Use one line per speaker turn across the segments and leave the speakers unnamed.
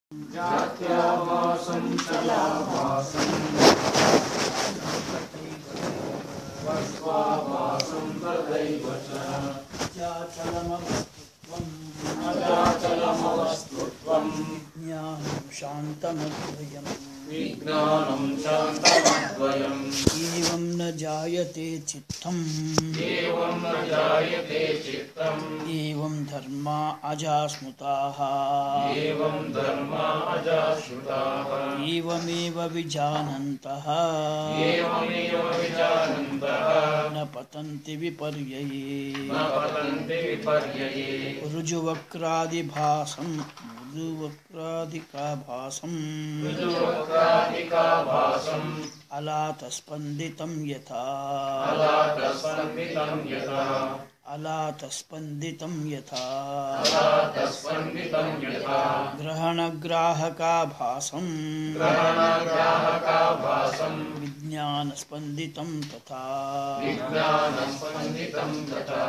ज्ञानं शान्तमद्वयम्
विज्ञानं शान्तमद्वयम्
एवं न जायते चित्तम्
एवं न जायते चित्तम्
एवं धर्मा अजास्मृताः
एवं धर्मा अजाश्रुताः
एवमेव विजानन्तः
एवमेव विजानन्तः
न पतन्ति विपर्यये
न पतन्ति विपर्यये
ऋजुवक्रादिभासं मृदुवक्रादिकाभासं
ऋजुवक्रादिकाभासम्
अलातस्पन्दितं यथा
अलातस्पन्दितं यथा
अलातस्पन्दितं यथा
अलातस्पन्दितं यथा
ग्रहणग्राहकाभासं
ग्रहणग्राहकाभासम्
विज्ञानस्पन्दितं तथा
विज्ञानस्पन्दितं तथा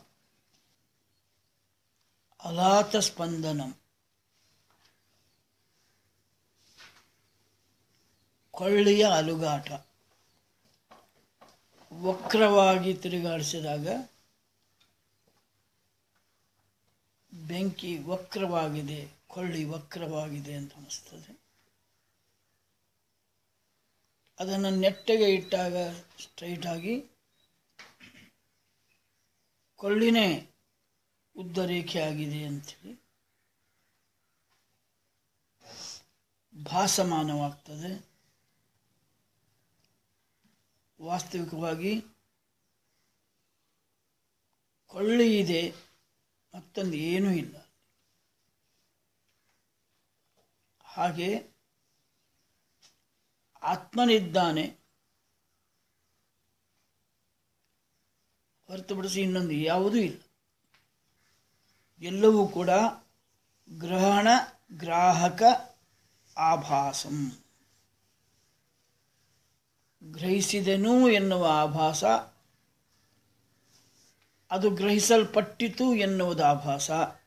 ಅಲಾತಸ್ಪಂದನಂ ಕೊಳ್ಳಿಯ ಅಲುಗಾಟ ವಕ್ರವಾಗಿ ತಿರುಗಾಡಿಸಿದಾಗ ಬೆಂಕಿ ವಕ್ರವಾಗಿದೆ ಕೊಳ್ಳಿ ವಕ್ರವಾಗಿದೆ ಅಂತ ಅನಿಸ್ತದೆ ಅದನ್ನು ನೆಟ್ಟಗೆ ಇಟ್ಟಾಗ ಸ್ಟ್ರೈಟ್ ಆಗಿ ಕೊಳ್ಳಿನೇ ಉದ್ದ ರೇಖೆ ಆಗಿದೆ ಅಂಥೇಳಿ ಭಾಸಮಾನವಾಗ್ತದೆ ವಾಸ್ತವಿಕವಾಗಿ ಕೊಳ್ಳಿ ಇದೆ ಮತ್ತೊಂದು ಏನೂ ಇಲ್ಲ ಹಾಗೆ ಆತ್ಮನಿದ್ದಾನೆ ಹೊರತುಪಡಿಸಿ ಇನ್ನೊಂದು ಯಾವುದೂ ಇಲ್ಲ ಎಲ್ಲವೂ ಕೂಡ ಗ್ರಹಣ ಗ್ರಾಹಕ ಆಭಾಸಂ ಗ್ರಹಿಸಿದೆನು ಎನ್ನುವ ಆಭಾಸ ಅದು ಗ್ರಹಿಸಲ್ಪಟ್ಟಿತು ಎನ್ನುವುದು ಆಭಾಸ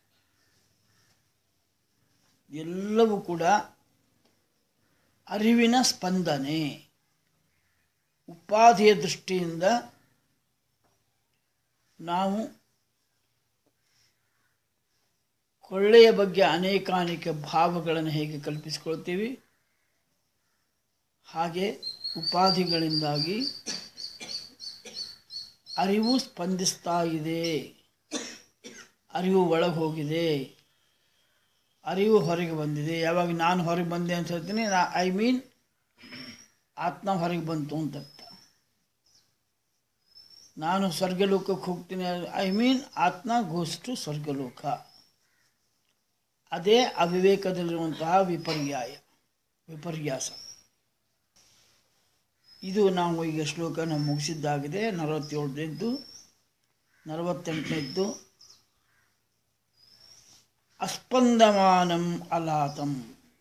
ಎಲ್ಲವೂ ಕೂಡ ಅರಿವಿನ ಸ್ಪಂದನೆ ಉಪಾಧಿಯ ದೃಷ್ಟಿಯಿಂದ ನಾವು ಕೊಳ್ಳೆಯ ಬಗ್ಗೆ ಅನೇಕಾನೇಕ ಭಾವಗಳನ್ನು ಹೇಗೆ ಕಲ್ಪಿಸಿಕೊಳ್ತೀವಿ ಹಾಗೆ ಉಪಾಧಿಗಳಿಂದಾಗಿ ಅರಿವು ಸ್ಪಂದಿಸ್ತಾ ಇದೆ ಅರಿವು ಒಳಗೆ ಹೋಗಿದೆ ಅರಿವು ಹೊರಗೆ ಬಂದಿದೆ ಯಾವಾಗ ನಾನು ಹೊರಗೆ ಬಂದೆ ಅಂತ ಹೇಳ್ತೀನಿ ನಾ ಐ ಮೀನ್ ಆತ್ಮ ಹೊರಗೆ ಬಂತು ಅಂತ ಅರ್ಥ ನಾನು ಸ್ವರ್ಗಲೋಕಕ್ಕೆ ಹೋಗ್ತೀನಿ ಐ ಮೀನ್ ಆತ್ಮ ಗೋಸ್ ಟು ಸ್ವರ್ಗಲೋಕ ಅದೇ ಅವಿವೇಕದಲ್ಲಿರುವಂತಹ ವಿಪರ್ಯಾಯ ವಿಪರ್ಯಾಸ ಇದು ನಾವು ಈಗ ಶ್ಲೋಕನ ಮುಗಿಸಿದ್ದಾಗಿದೆ ನಲವತ್ತೇಳನೇದ್ದು ನಲವತ್ತೆಂಟನೇದ್ದು ಅಸ್ಪಂದಮಾನಂ ಅಲಾತಂ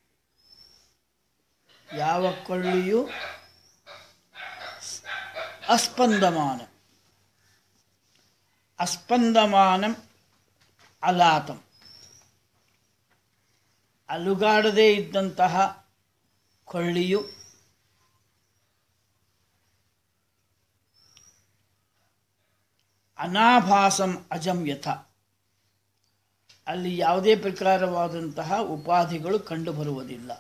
ಯಾವ ಕೊಳ್ಳಿಯು ಅಸ್ಪಂದಮಾನ ಅಸ್ಪಂದಮಾನಂ ಅಲಾತಂ ಅಲುಗಾಡದೇ ಇದ್ದಂತಹ ಕೊಳ್ಳಿಯು ಅನಾಭಾಸಂ ಅಜಂ ಯಥ ಅಲ್ಲಿ ಯಾವುದೇ ಪ್ರಕಾರವಾದಂತಹ ಉಪಾಧಿಗಳು ಕಂಡುಬರುವುದಿಲ್ಲ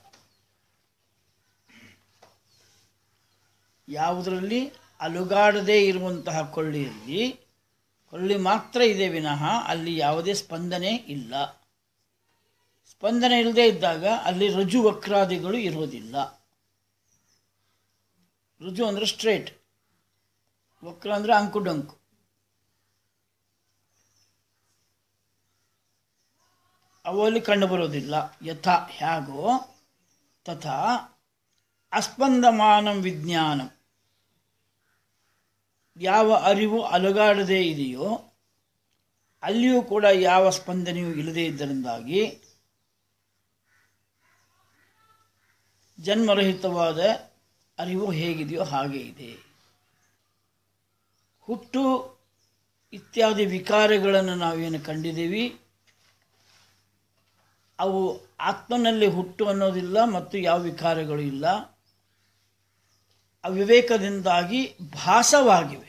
ಯಾವುದರಲ್ಲಿ ಅಲುಗಾಡದೇ ಇರುವಂತಹ ಕೊಳ್ಳಿಯಲ್ಲಿ ಕೊಳ್ಳಿ ಮಾತ್ರ ಇದೆ ವಿನಃ ಅಲ್ಲಿ ಯಾವುದೇ ಸ್ಪಂದನೆ ಇಲ್ಲ ಸ್ಪಂದನೆ ಇಲ್ಲದೆ ಇದ್ದಾಗ ಅಲ್ಲಿ ರುಜು ವಕ್ರಾದಿಗಳು ಇರೋದಿಲ್ಲ ರುಜು ಅಂದರೆ ಸ್ಟ್ರೇಟ್ ವಕ್ರ ಅಂದರೆ ಅಂಕುಡೊಂಕು ಅವು ಅಲ್ಲಿ ಕಂಡುಬರೋದಿಲ್ಲ ಯಥಾ ಹೇಗೋ ತಥಾ ಅಸ್ಪಂದಮಾನಂ ವಿಜ್ಞಾನಂ ಯಾವ ಅರಿವು ಅಲುಗಾಡದೇ ಇದೆಯೋ ಅಲ್ಲಿಯೂ ಕೂಡ ಯಾವ ಸ್ಪಂದನೆಯೂ ಇಲ್ಲದೇ ಇದ್ದರಿಂದಾಗಿ ಜನ್ಮರಹಿತವಾದ ಅರಿವು ಹೇಗಿದೆಯೋ ಹಾಗೆ ಇದೆ ಹುಟ್ಟು ಇತ್ಯಾದಿ ವಿಕಾರಗಳನ್ನು ನಾವೇನು ಕಂಡಿದ್ದೀವಿ ಅವು ಆತ್ಮನಲ್ಲಿ ಹುಟ್ಟು ಅನ್ನೋದಿಲ್ಲ ಮತ್ತು ಯಾವ ವಿಕಾರಗಳು ಇಲ್ಲ ಅವಿವೇಕದಿಂದಾಗಿ ಭಾಸವಾಗಿವೆ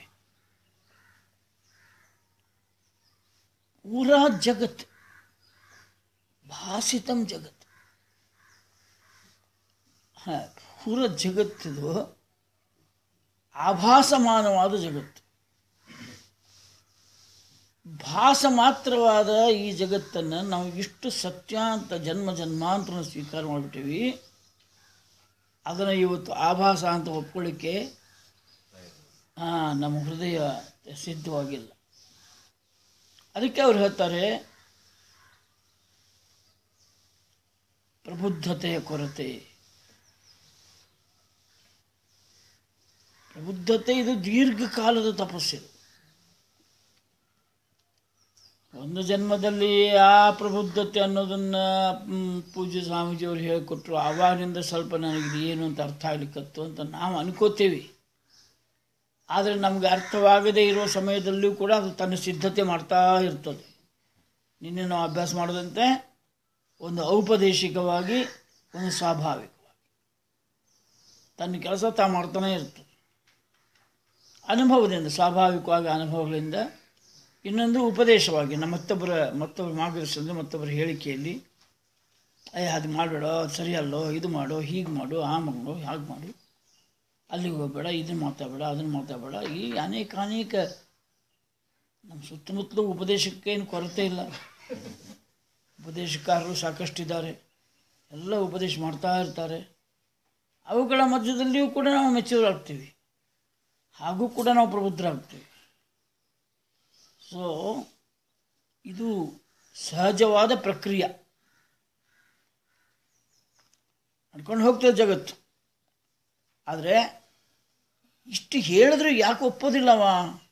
ಪೂರಾ ಜಗತ್ ಭಾಸಿತಂ ಜಗತ್ ಹ, ಪೂರ ಜಗತ್ತಿದು ಆಭಾಸಮಾನವಾದ ಜಗತ್ತು ಭಾಸ ಮಾತ್ರವಾದ ಈ ಜಗತ್ತನ್ನು ನಾವು ಇಷ್ಟು ಸತ್ಯ ಅಂತ ಜನ್ಮ ಜನ್ಮಾಂತರ ಸ್ವೀಕಾರ ಮಾಡಿಬಿಟ್ಟಿವಿ ಅದನ್ನು ಇವತ್ತು ಆಭಾಸ ಅಂತ ಒಪ್ಕೊಳ್ಳಿಕ್ಕೆ ಆ, ನಮ್ಮ ಹೃದಯ ಸಿದ್ಧವಾಗಿಲ್ಲ ಅದಕ್ಕೆ ಅವ್ರು ಹೇಳ್ತಾರೆ ಪ್ರಬುದ್ಧತೆಯ ಕೊರತೆ ಪ್ರಬುದ್ಧತೆ ಇದು ದೀರ್ಘಕಾಲದ ತಪಸ್ಸಿದು ಒಂದು ಜನ್ಮದಲ್ಲಿ ಆ ಪ್ರಬುದ್ಧತೆ ಅನ್ನೋದನ್ನು ಪೂಜ್ಯ ಸ್ವಾಮೀಜಿಯವರು ಹೇಳಿಕೊಟ್ರು ಆವಾಗಿನಿಂದ ಸ್ವಲ್ಪ ನನಗೆ ಇದು ಏನು ಅಂತ ಅರ್ಥ ಆಗ್ಲಿಕ್ಕತ್ತು ಅಂತ ನಾವು ಅನ್ಕೋತೀವಿ ಆದರೆ ನಮಗೆ ಅರ್ಥವಾಗದೇ ಇರೋ ಸಮಯದಲ್ಲಿಯೂ ಕೂಡ ಅದು ತನ್ನ ಸಿದ್ಧತೆ ಮಾಡ್ತಾ ಇರ್ತದೆ ನಿನ್ನೆ ನಾವು ಅಭ್ಯಾಸ ಮಾಡೋದಂತೆ ಒಂದು ಔಪದೇಶಿಕವಾಗಿ ಒಂದು ಸ್ವಾಭಾವಿಕವಾಗಿ ತನ್ನ ಕೆಲಸ ತಾ ಮಾಡ್ತಾನೆ ಇರ್ತದೆ ಅನುಭವದಿಂದ ಸ್ವಾಭಾವಿಕವಾಗಿ ಅನುಭವಗಳಿಂದ ಇನ್ನೊಂದು ಉಪದೇಶವಾಗಿ ನಮ್ಮ ಮತ್ತೊಬ್ಬರ ಮತ್ತೊಬ್ಬರ ಮಾರ್ಗದರ್ಶನದ ಮತ್ತೊಬ್ಬರ ಹೇಳಿಕೆಯಲ್ಲಿ ಅಯ್ಯ ಅದು ಮಾಡಬೇಡ ಅದು ಸರಿಯಲ್ಲೋ ಇದು ಮಾಡು ಹೀಗೆ ಮಾಡು ಆ ಮಾಡು ಹಾಗೆ ಮಾಡು ಅಲ್ಲಿಗೆ ಹೋಗಬೇಡ ಇದನ್ನು ಮಾತಾಡಬೇಡ ಅದನ್ನು ಮಾತಾಡಬೇಡ ಈ ಅನೇಕ ಅನೇಕ ನಮ್ಮ ಸುತ್ತಮುತ್ತಲೂ ಉಪದೇಶಕ್ಕೆ ಏನು ಕೊರತೆ ಇಲ್ಲ ಉಪದೇಶಕಾರರು ಸಾಕಷ್ಟಿದ್ದಾರೆ ಎಲ್ಲ ಉಪದೇಶ ಮಾಡ್ತಾ ಇರ್ತಾರೆ ಅವುಗಳ ಮಧ್ಯದಲ್ಲಿಯೂ ಕೂಡ ನಾವು ಮೆಚ್ಯೂರ್ ಆಗ್ತೀವಿ ಹಾಗೂ ಕೂಡ ನಾವು ಪ್ರಬುದ್ಧರಾಗ್ತೀವಿ ಸೊ ಇದು ಸಹಜವಾದ ಪ್ರಕ್ರಿಯೆ ನಡ್ಕೊಂಡು ಹೋಗ್ತದೆ ಜಗತ್ತು ಆದರೆ ಇಷ್ಟು ಹೇಳಿದ್ರೆ ಯಾಕೆ ಒಪ್ಪೋದಿಲ್ಲವ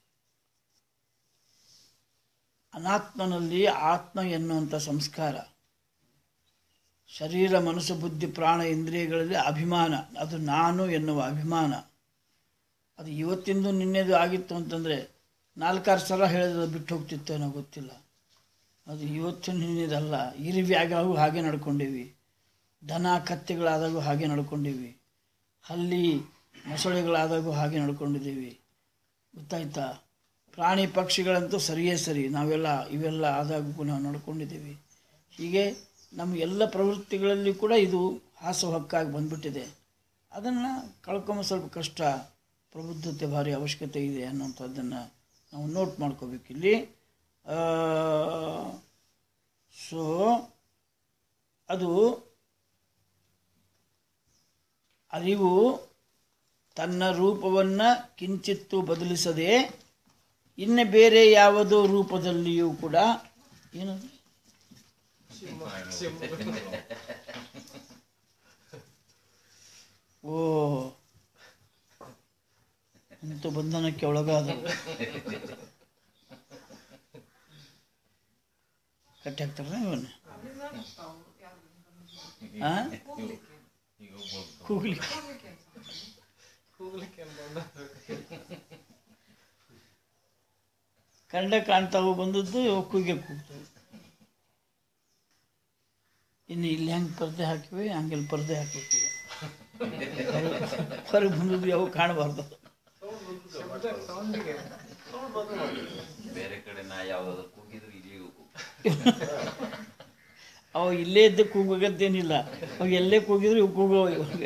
ಅನಾತ್ಮನಲ್ಲಿ ಆತ್ಮ ಎನ್ನುವಂಥ ಸಂಸ್ಕಾರ ಶರೀರ ಮನಸ್ಸು ಬುದ್ಧಿ ಪ್ರಾಣ ಇಂದ್ರಿಯಗಳಲ್ಲಿ ಅಭಿಮಾನ ಅದು ನಾನು ಎನ್ನುವ ಅಭಿಮಾನ ಅದು ಇವತ್ತಿಂದು ನಿನ್ನೆದು ಆಗಿತ್ತು ಅಂತಂದರೆ ನಾಲ್ಕಾರು ಸಲ ಹೇಳಿದ್ರೆ ಬಿಟ್ಟು ಹೋಗ್ತಿತ್ತು ಏನೋ ಗೊತ್ತಿಲ್ಲ ಅದು ಇವತ್ತು ನಿನ್ನೆದಲ್ಲ ಇರಿವ್ಯಾಗಾಗೂ ಹಾಗೆ ನಡ್ಕೊಂಡೀವಿ ದನ ಕತ್ತೆಗಳಾದಾಗೂ ಹಾಗೆ ನಡ್ಕೊಂಡೀವಿ ಹಲ್ಲಿ ಮೊಸಳೆಗಳಾದಾಗೂ ಹಾಗೆ ನಡ್ಕೊಂಡಿದ್ದೀವಿ ಗೊತ್ತಾಯ್ತಾ ಪ್ರಾಣಿ ಪಕ್ಷಿಗಳಂತೂ ಸರಿಯೇ ಸರಿ ನಾವೆಲ್ಲ ಇವೆಲ್ಲ ಆದಾಗೂ ನಾವು ನಡ್ಕೊಂಡಿದ್ದೀವಿ ಹೀಗೆ ನಮ್ಮ ಎಲ್ಲ ಪ್ರವೃತ್ತಿಗಳಲ್ಲಿ ಕೂಡ ಇದು ಹಾಸುಹಕ್ಕಾಗಿ ಬಂದ್ಬಿಟ್ಟಿದೆ ಅದನ್ನು ಕಳ್ಕೊಂಬ ಸ್ವಲ್ಪ ಕಷ್ಟ ಪ್ರಬುದ್ಧತೆ ಭಾರಿ ಅವಶ್ಯಕತೆ ಇದೆ ಅನ್ನೋಂಥದ್ದನ್ನು ನಾವು ನೋಟ್ ಮಾಡ್ಕೋಬೇಕಿಲ್ಲಿ ಸೊ ಅದು ಅರಿವು ತನ್ನ ರೂಪವನ್ನು ಕಿಂಚಿತ್ತು ಬದಲಿಸದೆ ಇನ್ನು ಬೇರೆ ಯಾವುದೋ ರೂಪದಲ್ಲಿಯೂ ಕೂಡ ಏನು ಓ ಇಂಥ ಬಂಧನಕ್ಕೆ ಒಳಗಾದ ಕಟ್ಟಿ ಹಾಕ್ತಾರ ಇವನ್ನ ಆ? ಕೂಗ್ಲಿ ಕಂಡ ಕಾಣ್ತಾವು ಬಂದದ್ದು ಕೂಗೆ ಕೂಗ್ತವೆ ಇನ್ನು ಇಲ್ಲಿ ಹೆಂಗೆ ಪರ್ದೆ ಹಾಕಿವಿ ಹಂಗೆಲ್ಲಿ ಪರ್ದೆ ಹಾಕಿರ್ತೀವಿ ಹೊರಗೆ ಬಂದದ್ದು ಯಾವ ಕಾಣಬಾರ್ದು
ಬೇರೆ ಕಡೆ ನಾ ಯಾವ್ದಾದ್ರು ಕೂಗಿದ್ರು ಇಲ್ಲಿಗೂ
ಅವ ಇಲ್ಲೇ ಇದ್ದ ಕೂಗೋಗತ್ತೇನಿಲ್ಲ ಅವ ಎಲ್ಲೇ ಕೂಗಿದ್ರು ಇವು ಕೂಗೋ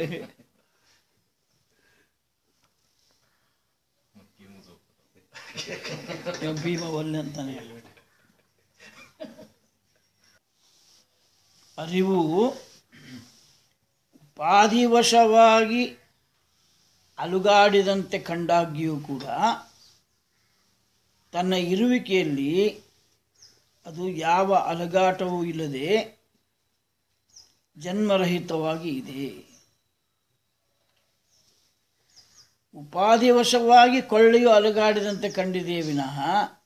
ಇವ ಭೀಮ ಒಲ್ಲೆ ಅಂತಾನೆ ಅರಿವು ಉಪಾಧಿವಶವಾಗಿ ಅಲುಗಾಡಿದಂತೆ ಕಂಡಾಗ್ಯೂ ಕೂಡ ತನ್ನ ಇರುವಿಕೆಯಲ್ಲಿ ಅದು ಯಾವ ಅಲಗಾಟವೂ ಇಲ್ಲದೆ ಜನ್ಮರಹಿತವಾಗಿ ಇದೆ ಉಪಾಧಿವಶವಾಗಿ ಕೊಳ್ಳಿಯು ಅಲುಗಾಡಿದಂತೆ ಕಂಡಿದೆಯೇ ವಿನಃ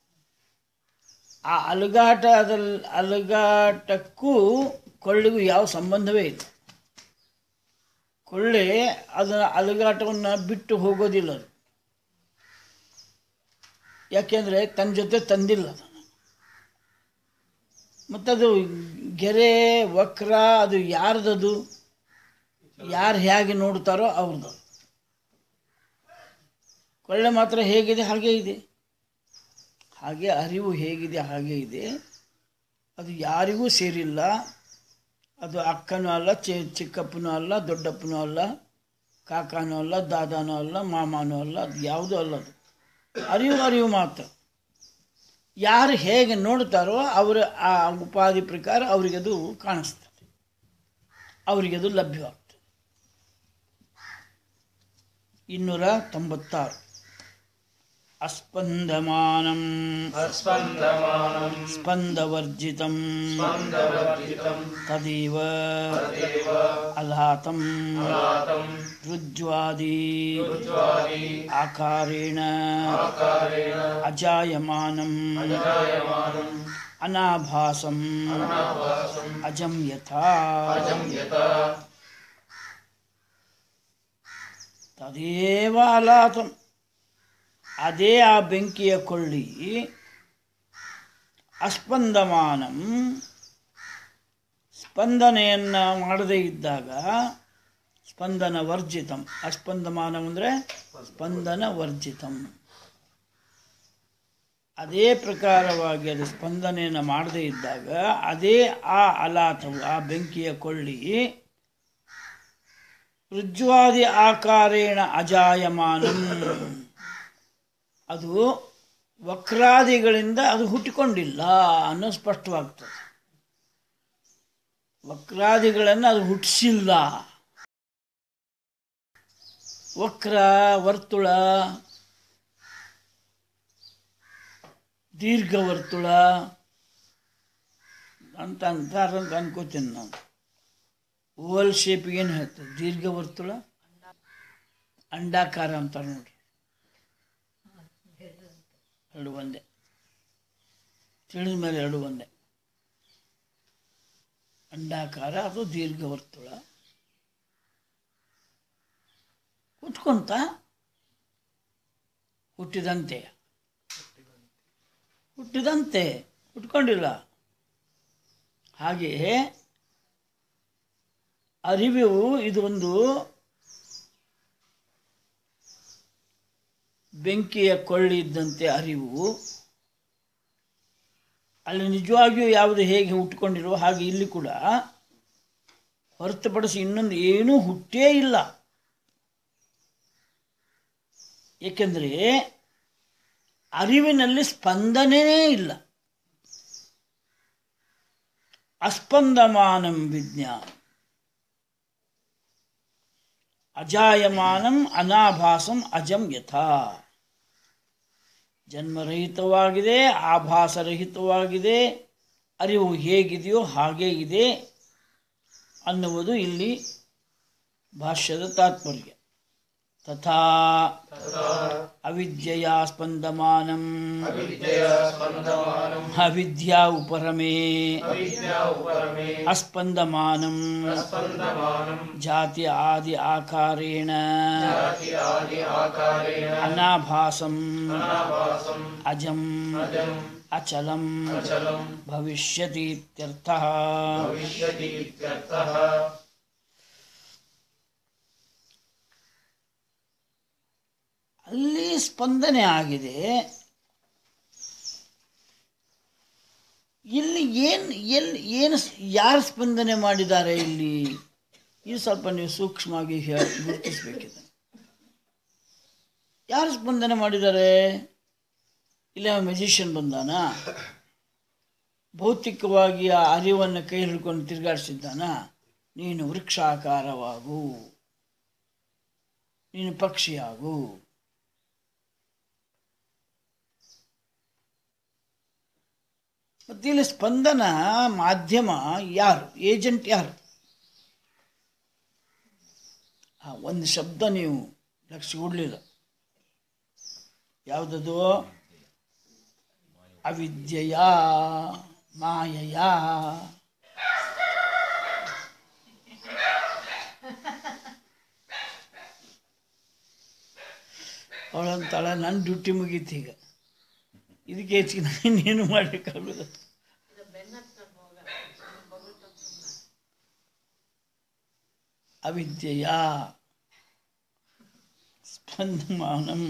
ಆ ಅಲುಗಾಟದಲ್ಲಿ ಅಲುಗಾಟಕ್ಕೂ ಕೊಳ್ಳಿಗೂ ಯಾವ ಸಂಬಂಧವೇ ಇಲ್ಲ ಕೊಳ್ಳೆ ಅದರ ಅಲುಗಾಟವನ್ನು ಬಿಟ್ಟು ಹೋಗೋದಿಲ್ಲ ಅದು ಯಾಕೆಂದರೆ ತನ್ನ ಜೊತೆ ತಂದಿಲ್ಲ ಅದನ್ನು ಮತ್ತದು ಗೆರೆ ವಕ್ರ ಅದು ಯಾರ್ದದು ಯಾರು ಹೇಗೆ ನೋಡ್ತಾರೋ ಅವ್ರದ್ದು ಕೊಳ್ಳೆ ಮಾತ್ರ ಹೇಗಿದೆ ಹಾಗೇ ಇದೆ ಹಾಗೆ ಅರಿವು ಹೇಗಿದೆ ಹಾಗೆ ಇದೆ ಅದು ಯಾರಿಗೂ ಸೇರಿಲ್ಲ ಅದು ಅಕ್ಕನೂ ಅಲ್ಲ ಚಿ ಚಿಕ್ಕಪ್ಪನೂ ಅಲ್ಲ ದೊಡ್ಡಪ್ಪನೂ ಅಲ್ಲ ಕಾಕಾನೂ ಅಲ್ಲ ದಾದಾನೂ ಅಲ್ಲ ಮಾಮನೂ ಅಲ್ಲ ಅದು ಯಾವುದೂ ಅಲ್ಲ ಅದು ಅರಿವು ಅರಿವು ಮಾತ್ರ ಯಾರು ಹೇಗೆ ನೋಡ್ತಾರೋ ಅವರ ಆ ಉಪಾಧಿ ಪ್ರಕಾರ ಅವರಿಗದು ಕಾಣಿಸ್ತದೆ ಅವರಿಗದು ಲಭ್ಯವಾಗ್ತದೆ ಇನ್ನೂರ ತೊಂಬತ್ತಾರು ಅಸ್ಪಂದಮಾನಂ
अस्पन्दमानं
ಸ್ಪಂದವರ್ಜಿತಂ
स्पन्दवर्जितं
ತದೇವ
तदेव
ಅಲಾತಂ
नातं
ರುಜ್ವಾದಿ
उज्ज्वादि
ಆಕಾರೇಣ
आकारेण
ಅಜಾಯಮಾನಂ
जायमानम्
ಅನಾಭಾಸಂ
अनाभासम्
ಅಜಂ ಯಥಾ
अजं यथा
ತದೇವ ಅಲಾತಂ ಅದೇ ಆ ಬೆಂಕಿಯ ಕೊಳ್ಳಿ ಅಸ್ಪಂದಮಾನಂ ಸ್ಪಂದನೆಯನ್ನು ಮಾಡದೇ ಇದ್ದಾಗ ಸ್ಪಂದನ ವರ್ಜಿತಂ ಅಸ್ಪಂದಮಾನಂ ಅಂದರೆ ಸ್ಪಂದನ ವರ್ಜಿತಂ ಅದೇ ಪ್ರಕಾರವಾಗಿ ಅದು ಸ್ಪಂದನೆಯನ್ನು ಮಾಡದೇ ಇದ್ದಾಗ ಅದೇ ಆ ಅಲಾತವು ಆ ಬೆಂಕಿಯ ಕೊಳ್ಳಿ ರುಜ್ವಾದಿ ಆಕಾರೇಣ ಅಜಾಯಮಾನಂ ಅದು ವಕ್ರಾದಿಗಳಿಂದ ಅದು ಹುಟ್ಟಿಕೊಂಡಿಲ್ಲ ಅನ್ನೋ ಸ್ಪಷ್ಟವಾಗ್ತದೆ ವಕ್ರಾದಿಗಳನ್ನು ಅದು ಹುಟ್ಟಿಸಿಲ್ಲ ವಕ್ರ ವರ್ತುಳ ದೀರ್ಘ ವರ್ತುಳ ಅಂತ ಅಂತಾರಂತ ಅನ್ಕೋತೀನಿ ನಾನು ಓವಲ್ ಶೇಪ್ ಏನು ಹೇಳ್ತದೆ ದೀರ್ಘ ವರ್ತುಳ ಅಂಡಾಕಾರ ಅಂತಾರೆ ನೋಡ್ರಿ ಎರಡು ಒಂದೇ ತಿಳಿದ ಮೇಲೆ ಎರಡು ಒಂದೇ ಅಂಡಾಕಾರ ಅದು ದೀರ್ಘ ವರ್ತುಳ ಹುಟ್ಕೊಂತ ಹುಟ್ಟಿದಂತೆ ಹುಟ್ಟಿದಂತೆ ಹುಟ್ಕೊಂಡಿಲ್ಲ ಹಾಗೆಯೇ ಅರಿವು ಇದೊಂದು ಬೆಂಕಿಯ ಕೊಳ್ಳಿ ಇದ್ದಂತೆ ಅರಿವು ಅಲ್ಲಿ ನಿಜವಾಗಿಯೂ ಯಾವುದು ಹೇಗೆ ಹುಟ್ಟುಕೊಂಡಿರುವ ಹಾಗೆ ಇಲ್ಲಿ ಕೂಡ ಹೊರತುಪಡಿಸಿ ಇನ್ನೊಂದು ಏನೂ ಹುಟ್ಟೇ ಇಲ್ಲ ಏಕೆಂದರೆ ಅರಿವಿನಲ್ಲಿ ಸ್ಪಂದನೆಯೇ ಇಲ್ಲ ಅಸ್ಪಂದಮಾನಂ ವಿಜ್ಞಾನ ಅಜಾಯಮಾನಂ ಅನಾಭಾಸಂ ಅಜಂ ಯಥಾ ಜನ್ಮರಹಿತವಾಗಿದೆ ಆಭಾಸರಹಿತವಾಗಿದೆ ಅರಿವು ಹೇಗಿದೆಯೋ ಹಾಗೇ ಇದೆ ಅನ್ನುವುದು ಇಲ್ಲಿ ಭಾಷ್ಯದ ತಾತ್ಪರ್ಯ ತಥಾ ಅವಿದ್ಯೆಯ ಸ್ಪಂದಮಾನಂ
विद्यया स्पन्दमानम्
ಅವಿದ್ಯಾ ಉಪರಮೇ
अविद्या उपरमे
ಅಸ್ಪಂದಮಾನಂ
स्पन्दमानम्
ಜಾತಿ ಆದಿ ಆಕಾರೇಣ
जाति आदि आकारेण
ಅನಾಭಾಸಂ
अनाभासम्
ಅಜಂ
अजम्
ಅಚಲಂ
अचलम्
ಭವಿಷ್ಯತಿ ಇತ್ಯರ್ಥಃ
भविष्यति इत्यर्थः
ಅಲ್ಲಿ ಸ್ಪಂದನೆ ಆಗಿದೆ ಇಲ್ಲಿ ಏನು ಎಲ್ಲಿ ಏನು ಸ್- ಯಾರು ಸ್ಪಂದನೆ ಮಾಡಿದ್ದಾರೆ ಇಲ್ಲಿ ಇದು ಸ್ವಲ್ಪ ನೀವು ಸೂಕ್ಷ್ಮವಾಗಿ ಹೇ- ಗುರುತಿಸ್ಬೇಕಿದೆ ಯಾರು ಸ್ಪಂದನೆ ಮಾಡಿದ್ದಾರೆ ಇಲ್ಲ ಮೆಜಿಷಿಯನ್ ಬಂದಾನ ಭೌತಿಕವಾಗಿ ಆ ಅರಿವನ್ನು ಕೈ ಹಿಡ್ಕೊಂಡು ತಿರುಗಾಡಿಸಿದ್ದಾನ ನೀನು ವೃಕ್ಷಾಕಾರವಾಗು ನೀನು ಪಕ್ಷಿಯಾಗು ಮತ್ತು ಇಲ್ಲಿ ಸ್ಪಂದನ ಮಾಧ್ಯಮ ಯಾರು ಏಜೆಂಟ್ ಯಾರು ಆ ಒಂದು ಶಬ್ದ ನೀವು ಲಕ್ಷ ಕೊಡಲಿಲ್ಲ ಯಾವುದದು ಅವಿದ್ಯೆಯ ಮಾಯೆಯ ಅವಳಂತಾಳೆ ನನ್ನ ಡ್ಯೂಟಿ ಮುಗೀತು ಈಗ ಇದಕ್ಕೆ ಹೆಚ್ಚಿಗೆ ಇನ್ನೇನು ಮಾಡಲಿಕ್ಕಾಗೋದು ಅವಿದ್ಯೆಯ ಸ್ಪಂದಮಾನಂ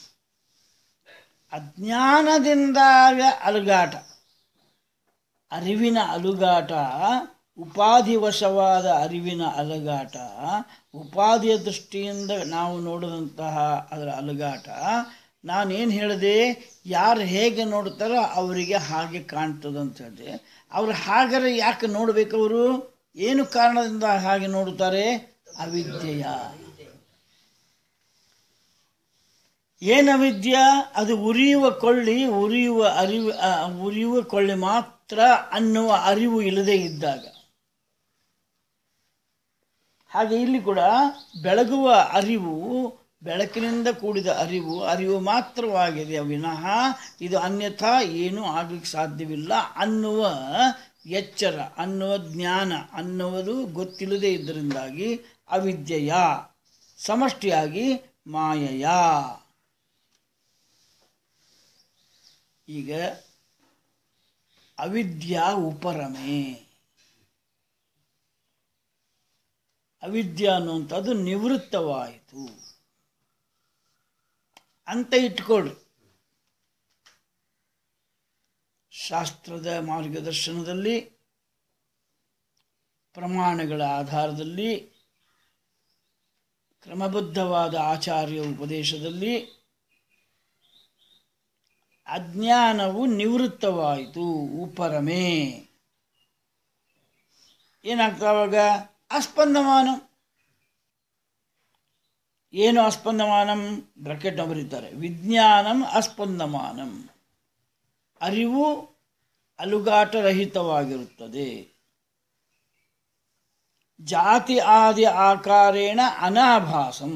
ಅಜ್ಞಾನದಿಂದ ಅಲುಗಾಟ ಅರಿವಿನ ಅಲುಗಾಟ ಉಪಾಧಿವಶವಾದ ಅರಿವಿನ ಅಲುಗಾಟ ಉಪಾಧಿಯ ದೃಷ್ಟಿಯಿಂದ ನಾವು ನೋಡಿದಂತಹ ಅದರ ಅಲುಗಾಟ ನಾನೇನು ಹೇಳಿದೆ ಯಾರು ಹೇಗೆ ನೋಡ್ತಾರೋ ಅವರಿಗೆ ಹಾಗೆ ಕಾಣ್ತದೆ ಅಂತ ಹೇಳಿದೆ ಅವ್ರು ಹಾಗಾದ್ರೆ ಯಾಕೆ ನೋಡ್ಬೇಕು ಅವರು ಏನು ಕಾರಣದಿಂದ ಹಾಗೆ ನೋಡುತ್ತಾರೆ ಅವಿದ್ಯೆಯ ಏನು ಅವಿದ್ಯ ಅದು ಉರಿಯುವ ಕೊಳ್ಳಿ ಉರಿಯುವ ಅರಿವು ಆ, ಉರಿಯುವ ಕೊಳ್ಳಿ ಮಾತ್ರ ಅನ್ನುವ ಅರಿವು ಇಲ್ಲದೆ ಇದ್ದಾಗ ಹಾಗೆ ಇಲ್ಲಿ ಕೂಡ ಬೆಳಗುವ ಅರಿವು ಬೆಳಕಿನಿಂದ ಕೂಡಿದ ಅರಿವು ಅರಿವು ಮಾತ್ರವಾಗಿದೆ ವಿನಃ ಇದು ಅನ್ಯಥಾ ಏನೂ ಆಗಲಿಕ್ಕೆ ಸಾಧ್ಯವಿಲ್ಲ ಅನ್ನುವ ಎಚ್ಚರ ಅನ್ನುವ ಜ್ಞಾನ ಅನ್ನುವುದು ಗೊತ್ತಿಲ್ಲದೆ ಇದ್ದರಿಂದಾಗಿ ಅವಿದ್ಯೆಯ ಸಮಷ್ಟಿಯಾಗಿ ಮಾಯೆಯ ಈಗ ಅವಿದ್ಯಾ ಉಪರಮೆ ಅವಿದ್ಯೆ ಅನ್ನುವಂಥದ್ದು ನಿವೃತ್ತವಾಯಿತು ಅಂತ ಇಟ್ಕೊಳ್ರಿ ಶಾಸ್ತ್ರದ ಮಾರ್ಗದರ್ಶನದಲ್ಲಿ ಪ್ರಮಾಣಗಳ ಆಧಾರದಲ್ಲಿ ಕ್ರಮಬದ್ಧವಾದ ಆಚಾರ್ಯ ಉಪದೇಶದಲ್ಲಿ ಅಜ್ಞಾನವು ನಿವೃತ್ತವಾಯಿತು ಉಪರಮೆ ಏನಾಗ್ತದೆ ಅವಾಗ ಅಸ್ಪಂದಮಾನ ಏನು ಅಸ್ಪಂದಮಾನಂ ಬ್ರಕೆಟ್ ಬರೀತಾರೆ ವಿಜ್ಞಾನಂ ಅಸ್ಪಂದಮಾನಂ ಅರಿವು ಅಲುಗಾಟರಹಿತವಾಗಿರುತ್ತದೆ ಜಾತಿ ಆದಿ ಆಕಾರೇಣ ಅನಾಭಾಸಂ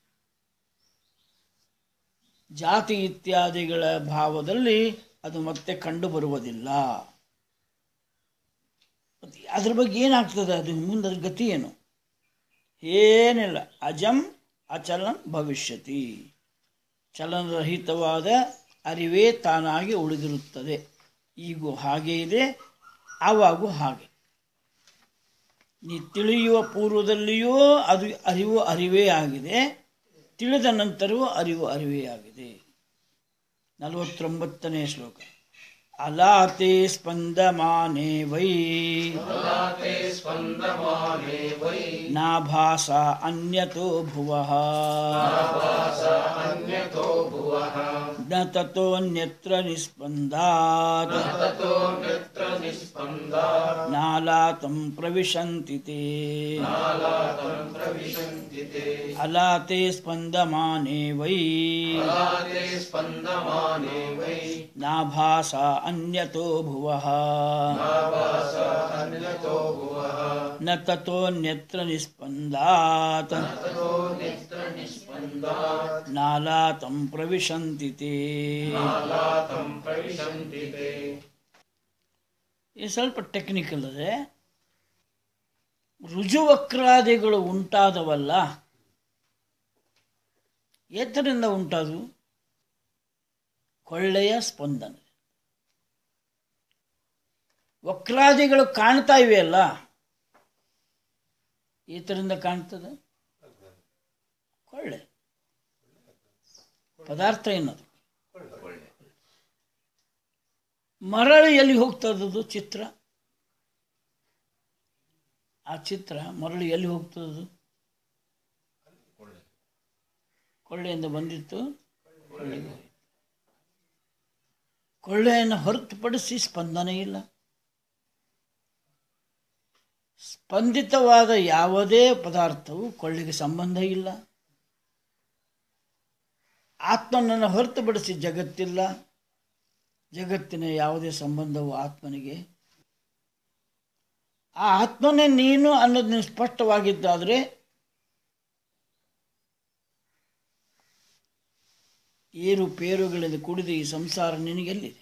ಜಾತಿ ಇತ್ಯಾದಿಗಳ ಭಾವದಲ್ಲಿ ಅದು ಮತ್ತೆ ಕಂಡು ಬರುವುದಿಲ್ಲ ಮತ್ತೆ ಅದ್ರ ಬಗ್ಗೆ ಏನಾಗ್ತದೆ ಅದು ಮುಂದೆ ಅದ್ರ ಗತಿ ಏನು ಏನಿಲ್ಲ ಅಜಂ ಅಚಲಂ ಭವಿಷ್ಯತಿ ಚಲನರಹಿತವಾದ ಅರಿವೇ ತಾನಾಗಿ ಉಳಿದಿರುತ್ತದೆ ಈಗೂ ಹಾಗೆ ಇದೆ ಆವಾಗೂ ಹಾಗೆ ನೀ ತಿಳಿಯುವ ಪೂರ್ವದಲ್ಲಿಯೂ ಅದು ಅರಿವು ಅರಿವೇ ಆಗಿದೆ ತಿಳಿದ ನಂತರವೂ ಅರಿವು ಅರಿವೇ ಆಗಿದೆ ನಲವತ್ತೊಂಬತ್ತನೇ ಶ್ಲೋಕ ಅಲಾತೆ ಸ್ಪಂದಮಾನೆ ವೈ
ते स्पन्दमाने वै
ನಾಭಾಸ ಅನ್ಯತೋ ಭುವಃ
अन्यतो भुवः
ನ ತತೋನ್ಯತ್ರ ನಿಸ್ಪಂದಾತ್
ततो नित्र निस्पन्दा
ನಾಲಾತಂ ಪ್ರವಿಶಂತಿ ತೇ
नालातं प्रविशन्ति ते
ಅಲಾತೆ ಸ್ಪಂದಮಾನೆ ವೈ
ते स्पन्दमाने वै
ನಾಭಾಸ ಅನ್ಯತೋ ಭುವಃ
आवास अन्यतो भुवः
ನ ತತೋನ್ಯತ್ರ ನಿಸ್ಪಂದಾತ್
ततो नित्र निस्पन्दा
ನಾಲಾತಂ ಪ್ರವಿಶಂತಿ ತೇ
नालातं प्रविशन्ति ते
ಇದು ಸ್ವಲ್ಪ ಟೆಕ್ನಿಕಲ್ ಅದೇ ರುಜುವಕ್ರಾದಿಗಳು ಉಂಟಾದವಲ್ಲ ಎತ್ತರಿಂದ ಉಂಟಾದವು ಕೊಳ್ಳೆಯ ಸ್ಪಂದನೆ ವಕ್ರಾದಿಗಳು ಕಾಣ್ತಾ ಇವೆ ಅಲ್ಲ ಏತರಿಂದ ಕಾಣ್ತದೆ ಕೊಳ್ಳೆ ಪದಾರ್ಥ ಏನದು ಮರಳು ಎಲ್ಲಿ ಹೋಗ್ತದದು ಚಿತ್ರ ಆ ಚಿತ್ರ ಮರಳು ಎಲ್ಲಿ ಹೋಗ್ತದದು ಕೊಳ್ಳೆಯಿಂದ ಬಂದಿತ್ತು ಕೊಳ್ಳೆಗೆ ಹೋಯಿತು. ಕೊಳ್ಳೆಯನ್ನು ಹೊರತುಪಡಿಸಿ ಸ್ಪಂದನೆ ಇಲ್ಲ ಸ್ಪಂದಿತವಾದ ಯಾವುದೇ ಪದಾರ್ಥವು ಕೊಳ್ಳೆಗೆ ಸಂಬಂಧ ಇಲ್ಲ ಆತ್ಮನನ್ನು ಹೊರತುಪಡಿಸಿ ಜಗತ್ತಿಲ್ಲ ಜಗತ್ತಿನ ಯಾವುದೇ ಸಂಬಂಧವು ಆತ್ಮನಿಗೆ ಆ ಆತ್ಮನೇ ನೀನು ಅನ್ನೋದು ನೀವು ಸ್ಪಷ್ಟವಾಗಿದ್ದಾದರೆ ಏರು ಪೇರುಗಳಿಂದ ಕೂಡಿದ ಈ ಸಂಸಾರ ನಿನಗೆಲ್ಲಿದೆ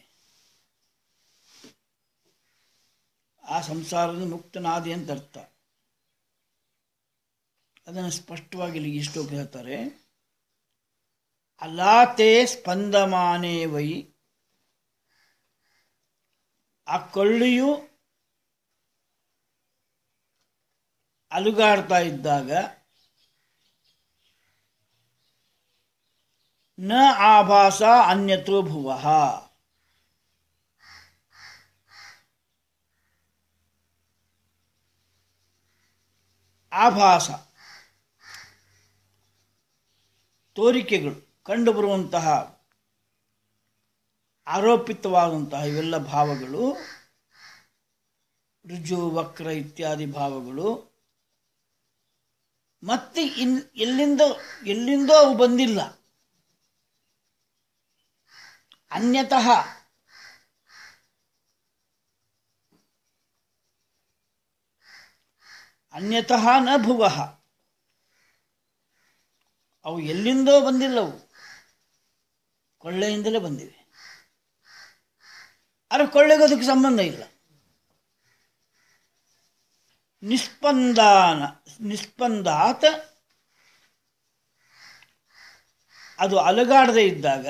ಆ ಸಂಸಾರದ ಮುಕ್ತನಾದಿ ಅಂತ ಅರ್ಥ ಅದನ್ನು ಸ್ಪಷ್ಟವಾಗಿ ಇಲ್ಲಿ ಇಷ್ಟು ಹೇಳ್ತಾರೆ ಅಲಾತೆ ಸ್ಪಂದಮಾನೇ ವೈ ಆ ಕೊಳ್ಳಿಯು ಅಲುಗಾಡ್ತಾ ಇದ್ದಾಗ ನ ಆಭಾಸ ಅನ್ಯತೋ ಭುವ ಆಭಾಸ ತೋರಿಕೆಗಳು ಕಂಡುಬರುವಂತಹ ಆರೋಪಿತವಾದಂತಹ ಇವೆಲ್ಲ ಭಾವಗಳು ರುಜು ವಕ್ರ ಇತ್ಯಾದಿ ಭಾವಗಳು ಮತ್ತೆ ಇನ್ ಎಲ್ಲಿಂದ ಎಲ್ಲಿಂದೋ ಅವು ಬಂದಿಲ್ಲ ಅನ್ಯತಃ ಅನ್ಯತಃ ನ ಭುವ ಅವು ಎಲ್ಲಿಂದೋ ಬಂದಿಲ್ಲವು ಕೊಳ್ಳೆಯಿಂದಲೇ ಬಂದಿವೆ ಆದರೆ ಕೊಳ್ಳೆಗೂ ಅದಕ್ಕೆ ಸಂಬಂಧ ಇಲ್ಲ ನಿಸ್ಪಂದಾನ ನಿಸ್ಪಂದಾತ್ ಅದು ಅಲುಗಾಡದೆ ಇದ್ದಾಗ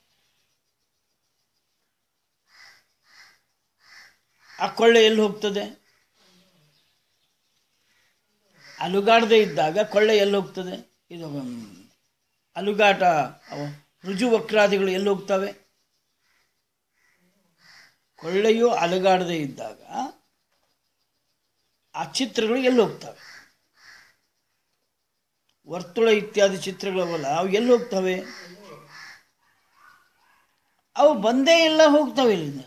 ಆ ಕೊಳ್ಳೆ ಎಲ್ಲಿ ಹೋಗ್ತದೆ ಅಲುಗಾಡದೆ ಇದ್ದಾಗ ಕೊಳ್ಳೆ ಎಲ್ಲಿ ಹೋಗ್ತದೆ ಇದು ಮ್, ಅಲುಗಾಟ ಅವು ರುಜು ವಕ್ರಾದಿಗಳು ಎಲ್ಲಿ ಹೋಗ್ತವೆ ಕೊಳ್ಳೆಯು ಅಲುಗಾಡದೆ ಇದ್ದಾಗ ಆ ಚಿತ್ರಗಳು ಎಲ್ಲಿ ಹೋಗ್ತವೆ ವರ್ತುಳ ಇತ್ಯಾದಿ ಚಿತ್ರಗಳವಲ್ಲ ಅವು ಎಲ್ಲಿ ಹೋಗ್ತವೆ ಅವು ಬಂದೇ ಇಲ್ಲ ಹೋಗ್ತವೆ ಇಲ್ಲಿಂದ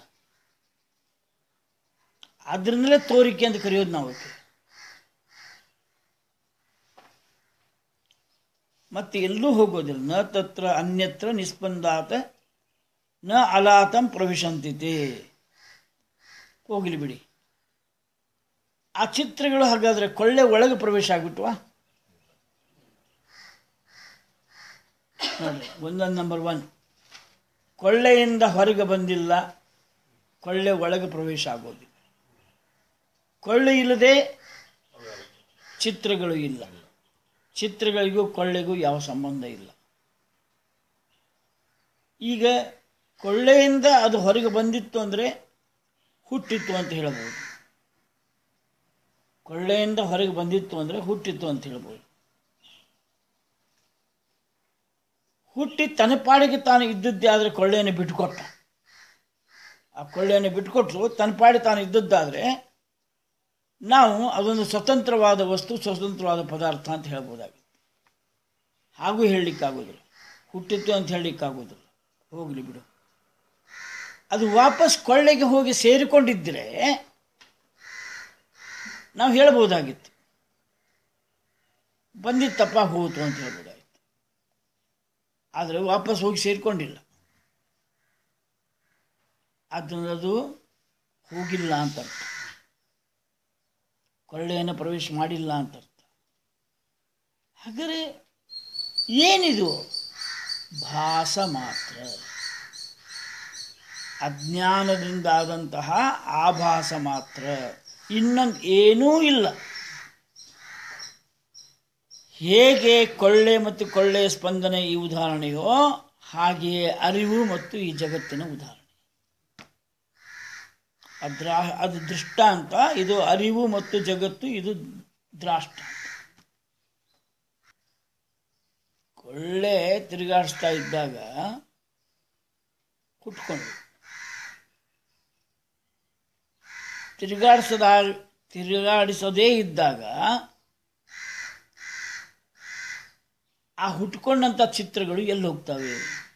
ಆದ್ರಿಂದಲೇ ತೋರಿಕೆ ಅಂತ ಕರೆಯೋದು ನಾವು ಅದಕ್ಕೆ ಮತ್ತೆ ಎಲ್ಲೂ ಹೋಗೋದಿಲ್ಲ ನ ತತ್ರ ಅನ್ಯತ್ರ ನಿಸ್ಪಂದಾತ ನ ಅಲಾತಂ ಪ್ರವಿಶಂತಿತೆ ಹೋಗಲಿ ಬಿಡಿ ಆ ಚಿತ್ರಗಳು ಹಾಗಾದ್ರೆ ಕೊಳ್ಳೆ ಒಳಗೆ ಪ್ರವೇಶ ಆಗ್ಬಿಟ್ವಾ ನೋಡ್ರಿ ಒಂದೊಂದು ನಂಬರ್ ಒನ್ ಕೊಳ್ಳೆಯಿಂದ ಹೊರಗೆ ಬಂದಿಲ್ಲ ಕೊಳ್ಳೆ ಒಳಗೆ ಪ್ರವೇಶ ಆಗೋದಿಲ್ಲ ಕೊಳ್ಳೆ ಇಲ್ಲದೆ ಚಿತ್ರಗಳು ಇಲ್ಲ ಚಿತ್ರಗಳಿಗೂ ಕೊಳ್ಳೆಗೂ ಯಾವ ಸಂಬಂಧ ಇಲ್ಲ ಈಗ ಕೊಳ್ಳೆಯಿಂದ ಅದು ಹೊರಗೆ ಬಂದಿತ್ತು ಅಂದರೆ ಹುಟ್ಟಿತ್ತು ಅಂತ ಹೇಳಬಹುದು ಕೊಳ್ಳೆಯಿಂದ ಹೊರಗೆ ಬಂದಿತ್ತು ಅಂದರೆ ಹುಟ್ಟಿತ್ತು ಅಂತ ಹೇಳ್ಬೋದು ಹುಟ್ಟಿ ತನ್ನ ಪಾಡಿಗೆ ತಾನು ಇದ್ದದ್ದೇ ಆದರೆ ಕೊಳ್ಳೆಯನ್ನು ಬಿಟ್ಟುಕೊಟ್ಟ ಆ ಕೊಳ್ಳೆಯನ್ನು ಬಿಟ್ಟುಕೊಟ್ರು ತನ್ನ ಪಾಡಿ ತಾನು ಇದ್ದದ್ದಾದರೆ ನಾವು ಅದೊಂದು ಸ್ವತಂತ್ರವಾದ ವಸ್ತು ಸ್ವತಂತ್ರವಾದ ಪದಾರ್ಥ ಅಂತ ಹೇಳ್ಬೋದಾಗಿತ್ತು ಹಾಗೂ ಹೇಳಲಿಕ್ಕಾಗೋದಿಲ್ಲ ಹುಟ್ಟಿತ್ತು ಅಂತ ಹೇಳಲಿಕ್ಕಾಗೋದಿಲ್ಲ ಹೋಗಲಿ ಬಿಡು ಅದು ವಾಪಸ್ ಕೊಳ್ಳೆಗೆ ಹೋಗಿ ಸೇರಿಕೊಂಡಿದ್ದರೆ ನಾವು ಹೇಳ್ಬೋದಾಗಿತ್ತು ಬಂದಿತ್ತಪ್ಪ ಹೋತು ಅಂತ ಹೇಳ್ಬೋದಾಗಿತ್ತು ಆದರೆ ವಾಪಸ್ ಹೋಗಿ ಸೇರಿಕೊಂಡಿಲ್ಲ ಅದನ್ನು ಅದು ಹೋಗಿಲ್ಲ ಅಂತ ಅರ್ಥ ಕೊಳ್ಳೆಯನ್ನು ಪ್ರವೇಶ ಮಾಡಿಲ್ಲ ಅಂತ ಅರ್ಥ ಹಾಗಾದರೆ ಏನಿದು ಭಾಸ ಮಾತ್ರ ಅಜ್ಞಾನದಿಂದಾದಂತಹ ಆಭಾಸ ಮಾತ್ರ ಇನ್ನೊಂದು ಏನೂ ಇಲ್ಲ ಹೇಗೆ ಕೊಳ್ಳೆ ಮತ್ತು ಕೊಳ್ಳೆಯ ಸ್ಪಂದನೆ ಈ ಉದಾಹರಣೆಯೋ ಹಾಗೆಯೇ ಅರಿವು ಮತ್ತು ಈ ಜಗತ್ತಿನ ಉದಾಹರಣೆ ಅದ್ರ ಅದು ದೃಷ್ಟಾಂತ ಇದು ಅರಿವು ಮತ್ತು ಜಗತ್ತು ಇದು ದ್ರಾಷ್ಟ ಕೊಳ್ಳೆ ತಿರುಗಾಡಿಸ್ತಾ ಇದ್ದಾಗ ಕುಟ್ಕೊಂಡು ತಿರುಗಾಡಿಸದ ತಿರುಗಾಡಿಸೋದೇ ಇದ್ದಾಗ ಆ ಹುಟ್ಕೊಂಡಂಥ ಚಿತ್ರಗಳು ಎಲ್ಲಿ ಹೋಗ್ತವೆ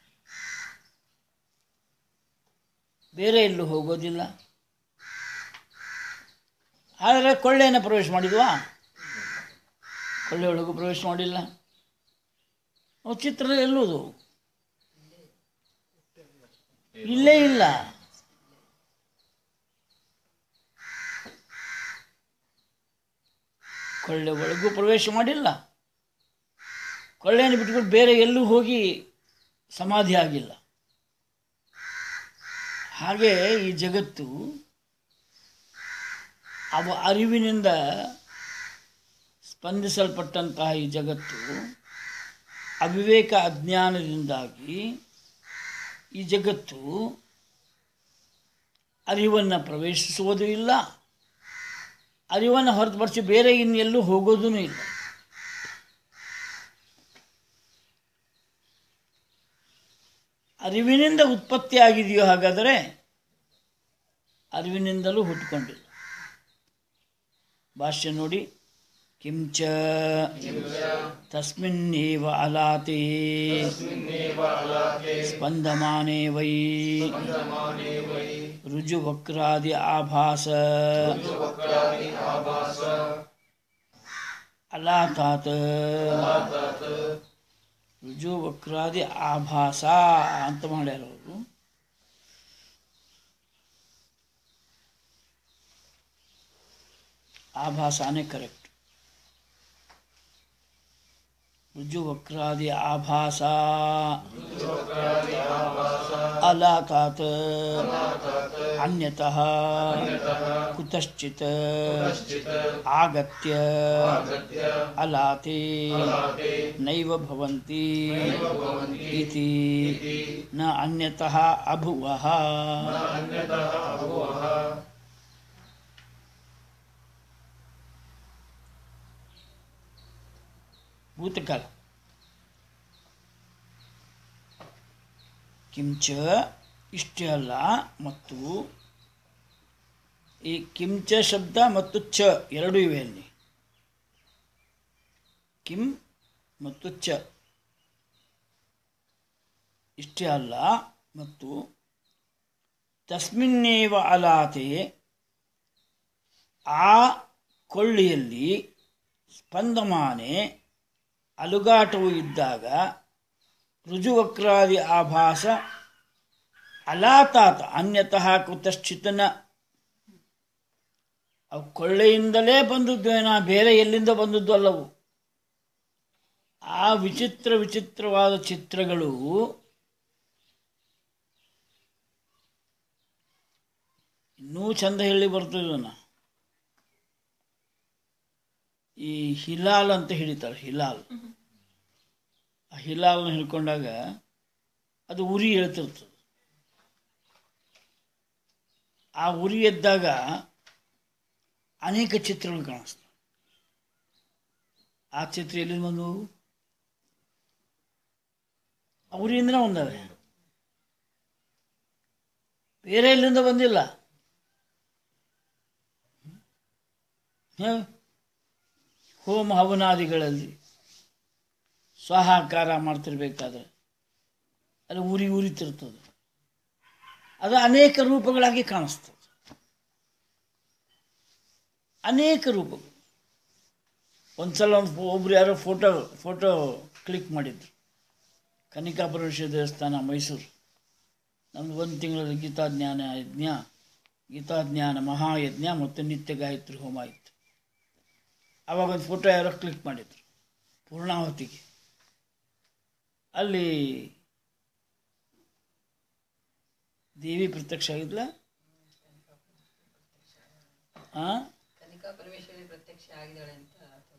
ಬೇರೆ ಎಲ್ಲೂ ಹೋಗೋದಿಲ್ಲ ಆದರೆ ಕೊಳ್ಳೆಯನ್ನು ಪ್ರವೇಶ ಮಾಡಿದ್ವಾ ಕೊಳ್ಳೆ ಒಳಗೂ ಪ್ರವೇಶ ಮಾಡಿಲ್ಲ ಅವು ಚಿತ್ರ ಎಲ್ಲುವುದು ಇಲ್ಲೇ ಇಲ್ಲ ಕೊಳ್ಳೆ ಒಳಗೂ ಪ್ರವೇಶ ಮಾಡಿಲ್ಲ ಕೊಳ್ಳೆಯನ್ನು ಬಿಟ್ಬಿಟ್ಟು ಬೇರೆ ಎಲ್ಲೂ ಹೋಗಿ ಸಮಾಧಿ ಆಗಿಲ್ಲ ಹಾಗೆ ಈ ಜಗತ್ತು ಅವ ಅರಿವಿನಿಂದ ಸ್ಪಂದಿಸಲ್ಪಟ್ಟಂತಹ ಈ ಜಗತ್ತು ಅವಿವೇಕ ಅಜ್ಞಾನದಿಂದಾಗಿ ಈ ಜಗತ್ತು ಅರಿವನ್ನು ಪ್ರವೇಶಿಸುವುದೂ ಇಲ್ಲ ಅರಿವನ್ನು ಹೊರತುಪಡಿಸಿ ಬೇರೆ ಇನ್ನೆಲ್ಲೂ ಹೋಗೋದೂ ಇಲ್ಲ ಅರಿವಿನಿಂದ ಉತ್ಪತ್ತಿ ಆಗಿದೆಯೋ ಹಾಗಾದರೆ ಅರಿವಿನಿಂದಲೂ ಹುಟ್ಟುಕೊಂಡಿಲ್ಲ ಭಾಷ್ಯ ನೋಡಿ ಕಿಂಚ ತಸ್ಮಿನ್ನೇವ ಅಲಾತೆ ಸ್ಪಂದಮಾನೆ ವೈ ರುಜುವಕ್ರಾದಿ ಆಭಾಸ ಅಲಾತಾತ್ ರುಜುವಕ್ರಾದಿ ಆಭಾಸ ಅಂತ ಮಾಡ್ಯಾರ ಅವರು ಆಭಾಸನೇ ಕರೆಕ್ಟ್ ರುಜುವಕ್ರಾದಿ ಆಭಾಸ ಅಲಾತಾತ್ ಅನ್ಯತಃ ಕುತಶ್ಚಿತ್ ಆಗತ್ಯ ಅಲಾತೆ ನೈವ ಭವಂತಿ ಇತಿ ನ ಅನ್ಯತಃ ಅಭುವಃ ಭೂತಕಾಲ ಕಿಂಚ ಇಷ್ಟೇ ಅಲ್ಲ ಮತ್ತು ಈ ಕಿಂಚ ಶಬ್ದ ಮತ್ತು ಚ ಎರಡೂ ಇವೆ ಅಲ್ಲಿ ಕಿಂ ಮತ್ತು ಚ ಇಷ್ಟೇ ಅಲ್ಲ ಮತ್ತು ತಸ್ಮಿನ್ನೇವ ಅಲಾತೆ ಆ ಕೊಳ್ಳಿಯಲ್ಲಿ ಸ್ಪಂದಮಾನೆ ಅಲುಗಾಟವು ಇದ್ದಾಗ ರುಜುವಕ್ರಾದಿ ಆಭಾಸ ಅಲಾತಾತ ಅನ್ಯತಃ ಕುತಶ್ಚಿತನ ಅವು ಕೊಳ್ಳೆಯಿಂದಲೇ ಬಂದದ್ದು ಏನ ಬೇರೆ ಎಲ್ಲಿಂದ ಬಂದದ್ದು ಅಲ್ಲವು ಆ ವಿಚಿತ್ರ ವಿಚಿತ್ರವಾದ ಚಿತ್ರಗಳು ಇನ್ನೂ ಚಂದ ಹೇಳಿ ಬರ್ತದನ್ನ ಈ ಹಿಲಾಲ್ ಅಂತ ಹಿಡಿತಾರೆ ಹಿಲಾಲ್ ಆ ಹಿಲಾಲ್ನ ಹಿಡ್ಕೊಂಡಾಗ ಅದು ಉರಿ ಹೇಳ್ತಿರ್ತದೆ ಆ ಉರಿ ಎದ್ದಾಗ ಅನೇಕ ಚಿತ್ರಗಳು ಕಾಣಿಸ್ತವೆ ಆ ಚಿತ್ರ ಎಲ್ಲಿಂದ ಬಂದು ಆ ಉರಿಯಿಂದನೇ ಒಂದವೆ ಬೇರೆ ಎಲ್ಲಿಂದ ಬಂದಿಲ್ಲ ಹ? ಹೋಮ ಹವನಾದಿಗಳಲ್ಲಿ ಸ್ವಾಹಾಕಾರ ಮಾಡ್ತಿರ್ಬೇಕಾದ್ರೆ ಅಲ್ಲಿ ಉರಿ ಉರಿತಿರ್ತದೆ ಅದು ಅನೇಕ ರೂಪಗಳಾಗಿ ಕಾಣಿಸ್ತದೆ ಅನೇಕ ರೂಪಗಳು ಒಂದ್ಸಲ ಒಂದು ಫೋ- ಒಬ್ರು ಯಾರೋ ಫೋಟೋ ಫೋಟೋ ಕ್ಲಿಕ್ ಮಾಡಿದ್ರು ಕನಿಕಾಪರಮೇಶ್ವರ ದೇವಸ್ಥಾನ ಮೈಸೂರು ನಮ್ದು ಒಂದು ತಿಂಗಳಲ್ಲಿ ಗೀತಾಜ್ಞಾನ ಯಜ್ಞ ಗೀತಾಜ್ಞಾನ ಮಹಾಯಜ್ಞ ಮತ್ತು ನಿತ್ಯ ಗಾಯತ್ರಿ ಹೋಮ ಇತ್ತು ಅವಾಗ ಒಂದು ಫೋಟೋ ಯಾರೋ ಕ್ಲಿಕ್ ಮಾಡಿದ್ರು ಪೂರ್ಣಾವತಿಗೆ ಅಲ್ಲಿ ದೇವಿ ಪ್ರತ್ಯಕ್ಷ ಆಗಿದ್ಲ ಆ
ಕನಿಕಾ ಪರಮೇಶ್ವರಿ ಪ್ರತ್ಯಕ್ಷ ಆಗಿದ್ದಾಳೆ ಅಂತ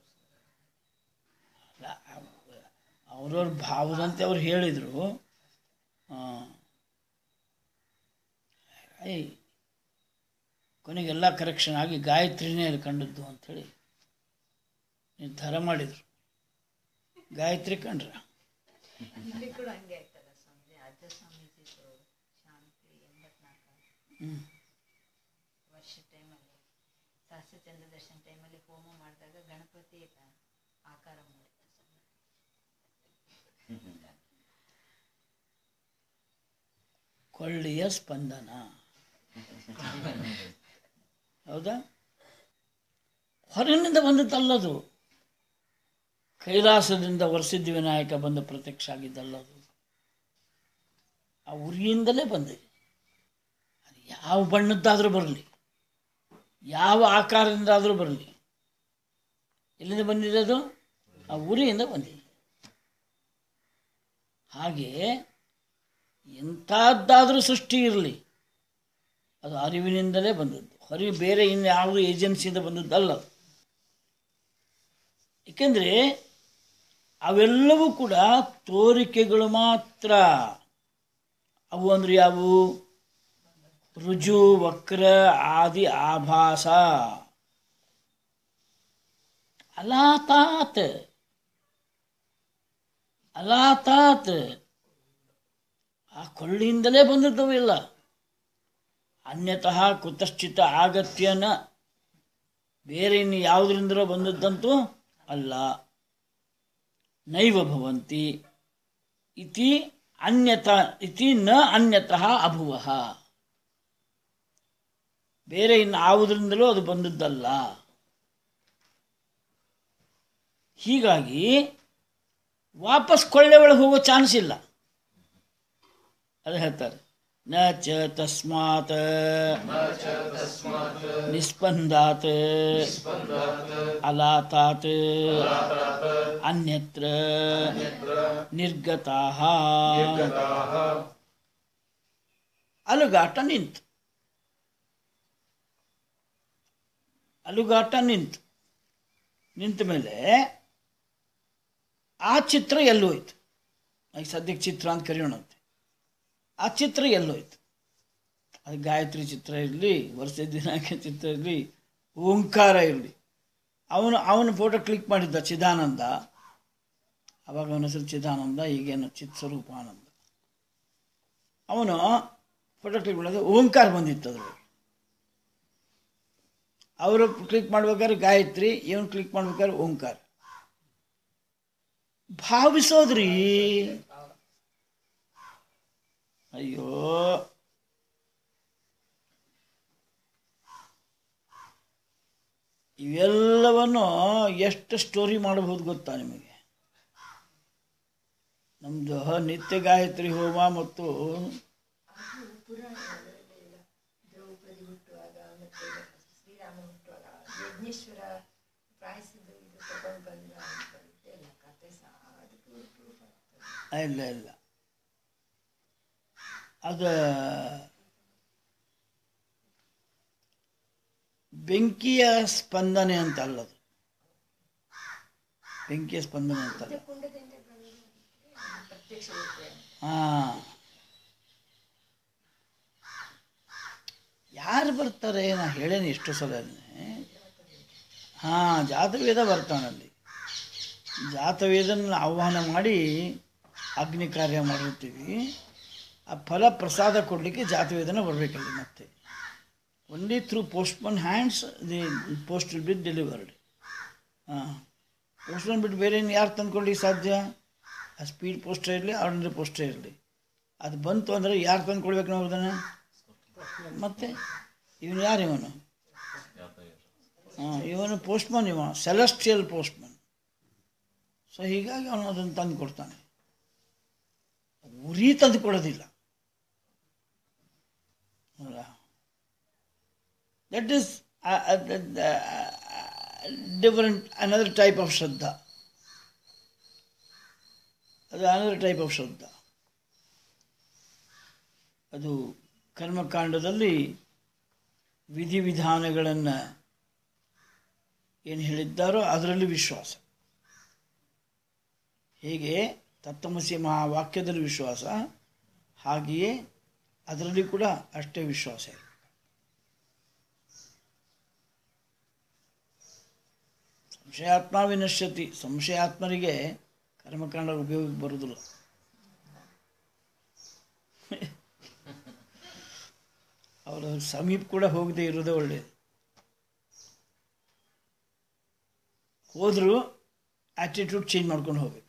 ತೋರಿಸಿದ್ರು
ಅವ್ರವ್ರ ಭಾವದಂತೆ ಅವ್ರು ಹೇಳಿದರು ಐ ಕೊನೆಗೆಲ್ಲ ಕರೆಕ್ಷನ್ ಆಗಿ ಗಾಯತ್ರಿನೇ ಅಲ್ಲಿ ಕಂಡದ್ದು ಅಂಥೇಳಿ ನಿರ್ಧಾರ ಮಾಡಿದರು ಗಾಯತ್ರಿ ಕಂಡ್ರ
ಇಲ್ಲಿ ಕೂಡ ಹಂಗೆ ಆಗ್ತಲ್ಲ ಸ್ವಾಮಿ ಅಜ್ಜ ಸ್ವಾಮೀಜಿದು ಶಾಂತಿ ಎಂಬತ್ನಾಲ್ಕು
ಹ್ಞೂ
ವರ್ಷ ಟೈಮಲ್ಲಿ ಸಹಸ್ರ ಚಂದ್ರ ದರ್ಶನ ಟೈಮಲ್ಲಿ ಹೋಮ ಮಾಡಿದಾಗ ಗಣಪತಿ ಆಕಾರ ಮಾಡಿದ
ಕೊಳ್ಳಿಯ ಸ್ಪಂದನ ಹೌದಾ ಹೊರಗಿನಿಂದ ಬಂದದ್ದಲ್ಲದು ಕೈಲಾಸದಿಂದ ವರಸಿದ್ಧ ವಿನಾಯಕ ಬಂದು ಪ್ರತ್ಯಕ್ಷ ಆಗಿದ್ದಲ್ಲದು ಆ ಉರಿಯಿಂದಲೇ ಬಂದಿದೆ ಅದು ಯಾವ ಬಣ್ಣದ್ದಾದರೂ ಬರಲಿ ಯಾವ ಆಕಾರದಿಂದಾದರೂ ಬರಲಿ ಎಲ್ಲಿಂದ ಬಂದಿದೆ ಅದು ಆ ಉರಿಯಿಂದ ಬಂದಿದೆ ಹಾಗೆ ಎಂಥದ್ದಾದರೂ ಸೃಷ್ಟಿ ಇರಲಿ ಅದು ಅರಿವಿನಿಂದಲೇ ಬಂದದ್ದು ಹೊರಗೆ ಬೇರೆ ಇನ್ಯಾವುದು ಏಜೆನ್ಸಿಯಿಂದ ಬಂದದ್ದಲ್ಲ ಅದು. ಏಕೆಂದರೆ ಅವೆಲ್ಲವೂ ಕೂಡ ತೋರಿಕೆಗಳು ಮಾತ್ರ ಅವು ಅಂದ್ರೆ ಯಾವುವು ರುಜು ವಕ್ರ ಆದಿ ಆಭಾಸ ಅಲಾತಾತ್ ಅಲಾತಾತ್ ಆ ಕೊಳ್ಳಿಯಿಂದಲೇ ಬಂದದ್ದವಿಲ್ಲ ಅನ್ಯತಃ ಕುತಶ್ಚಿತ ಆಗತ್ಯನ ಬೇರೆ ಇನ್ನು ಯಾವುದರಿಂದಲೋ ಬಂದದ್ದಂತೂ ಅಲ್ಲ ನೈವ ಭವಂತಿ ಇತಿ ಅನ್ಯತ ಇತಿ ನ ಅನ್ಯತಃ ಅಭುವಃ ಬೇರೆ ಇನ್ನು ಯಾವುದರಿಂದಲೂ ಅದು ಬಂದದ್ದಲ್ಲ ಹೀಗಾಗಿ ವಾಪಸ್ ಕೊಳ್ಳೆ ಒಳಗೆ ಹೋಗೋ ಚಾನ್ಸ್ ಇಲ್ಲ ಅದು ಹೇಳ್ತಾರೆ ನ ಚ ತಸ್ಮಾತ್ ನಿಸ್ಪಂದಾತ್ ಅಲಾತಾತ್ ಅನ್ಯತ್ರ ನಿರ್ಗತಾಃ ಅಲುಗಾಟ ನಿಂತು ಅಲುಗಾಟ ನಿಂತು ನಿಂತ ಮೇಲೆ ಆ ಚಿತ್ರ ಎಲ್ಲೋಯ್ತು ಈಗ ಸದ್ಯಕ್ಕೆ ಚಿತ್ರ ಅಂತ ಕರೆಯೋಣಂತೆ ಆ ಚಿತ್ರ ಎಲ್ಲೋಯ್ತು ಅದು ಗಾಯತ್ರಿ ಚಿತ್ರ ಇರಲಿ ವರ್ಷ ದಿನಾಂಕ ಚಿತ್ರ ಇರಲಿ ಓಂಕಾರ ಇರಲಿ ಅವನು ಅವನ ಫೋಟೋ ಕ್ಲಿಕ್ ಮಾಡಿದ್ದ ಚಿದಾನಂದ ಅವಾಗ ಅವನ ಹೆಸರು ಚಿದಾನಂದ ಈಗೇನು ಚಿತ್ ಸ್ವರೂಪಾನಂದ ಅವನು ಫೋಟೋ ಕ್ಲಿಕ್ ಮಾಡಿದ ಓಂಕಾರ ಬಂದಿತ್ತು ಅದ್ರೊಳಗೆ ಅವರು ಕ್ಲಿಕ್ ಮಾಡ್ಬೇಕಾದ್ರೆ ಗಾಯತ್ರಿ ಇವನು ಕ್ಲಿಕ್ ಮಾಡ್ಬೇಕಾದ್ರೆ ಓಂಕಾರ ಭಾವಿಸೋದ್ರಿ ಅಯ್ಯೋ ಇವೆಲ್ಲವನ್ನು ಎಷ್ಟು ಸ್ಟೋರಿ ಮಾಡಬಹುದು ಗೊತ್ತಾ ನಿಮಗೆ ನಮ್ದು ನಿತ್ಯ ಗಾಯತ್ರಿ ಹೋಮ ಮತ್ತು
ದ್ರೌಪದಿ ಹುಟ್ಟುವಾಗ ಮತ್ತೆ ಶ್ರೀರಾಮ ಹುಟ್ಟುವಾಗ ಯಜ್ಞೇಶ್ವರ ಪ್ರಾಯಿಸಿದ್ದು ಇದು ತಗೊಂಡು ಬಂದ ಅಂತ ಬರುತ್ತೆ ಎಲ್ಲ ಕತೆ ಸಹ ಅದಕ್ಕೆ proof ಆಗ್ತದೆ.
ಇಲ್ಲ ಇಲ್ಲ ಅದು ಬೆಂಕಿಯ ಸ್ಪಂದನೆ ಅಂತ ಅಲ್ಲದು ಬೆಂಕಿಯ ಸ್ಪಂದನೆ ಅಂತಲ್ಲ
ಕುಂಡದಿಂದ ಬಂದು ಪ್ರತ್ಯಕ್ಷ ರೂಪೇ
ಹಾ ಯಾರು ಬರ್ತಾರೆ ನಾ ಹೇಳೇನಿ ಎಷ್ಟು ಸಲ ಹಾ ಜಾತವೇದ ಬರ್ತಾನಲ್ಲಿ ಜಾತವೇದನ ಆಹ್ವಾನ ಮಾಡಿ ಅಗ್ನಿ ಕಾರ್ಯ ಮಾಡಿರ್ತೀವಿ ಆ ಫಲ ಪ್ರಸಾದ ಕೊಡಲಿಕ್ಕೆ ಜಾತವೇದನ ಬರಬೇಕಲ್ಲಿ ಮತ್ತೆ only through postman hands the post will be delivered ಹಾಂ ಪೋಸ್ಟ್ಮನ್ ಬಿಟ್ಟು ಬೇರೆ ಯಾರು ತಂದ್ಕೊಡ್ಲಿಕ್ಕೆ ಸಾಧ್ಯ ಆ ಸ್ಪೀಡ್ ಪೋಸ್ಟೇ ಇರಲಿ ಆರ್ಡಿನರಿ ಪೋಸ್ಟೇ ಇರಲಿ ಅದು ಬಂತು ಅಂದರೆ ಯಾರು ತಂದು ಕೊಡ್ಬೇಕು ನಾವು ಅದನ್ನು ಮತ್ತೆ ಇವನು ಯಾರು ಇವನು ಹಾಂ ಇವನು ಪೋಸ್ಟ್ಮನ್ ಇವ ಸೆಲೆಸ್ಟಿಯಲ್ ಪೋಸ್ಟ್ಮನ್ ಸೊ ಹೀಗಾಗಿ ಅವನು ಅದನ್ನು ತಂದು ಕೊಡ್ತಾನೆ ಉರಿ ತಂದು ಕೊಡೋದಿಲ್ಲ that is different another type of ಶ್ರದ್ಧಾ ಅದು ಅನದರ್ ಟೈಪ್ ಆಫ್ ಶ್ರದ್ಧಾ ಅದು ಕರ್ಮಕಾಂಡದಲ್ಲಿ ವಿಧಿವಿಧಾನಗಳನ್ನು ಏನು ಹೇಳಿದ್ದಾರೋ ಅದರಲ್ಲಿ ವಿಶ್ವಾಸ ಹೇಗೆ ತತ್ವಮಸಿ ಮಹಾವಾಕ್ಯದಲ್ಲಿ ವಿಶ್ವಾಸ ಹಾಗೆಯೇ ಅದರಲ್ಲಿ ಕೂಡ ಅಷ್ಟೇ ವಿಶ್ವಾಸ ಇದೆ ಸಂಶಯಾತ್ಮ ವಿನಶ್ಯತಿ ಸಂಶಯಾತ್ಮರಿಗೆ ಕರ್ಮಕಾಂಡ ಉಪಯೋಗಕ್ಕೆ ಬರುವುದಿಲ್ಲ ಅವರ ಸಮೀಪ ಕೂಡ ಹೋಗದೆ ಇರೋದೇ ಒಳ್ಳೆಯದು ಹೋದರೂ ಆ್ಯಟಿಟ್ಯೂಡ್ ಚೇಂಜ್ ಮಾಡ್ಕೊಂಡು ಹೋಗ್ಬೇಕು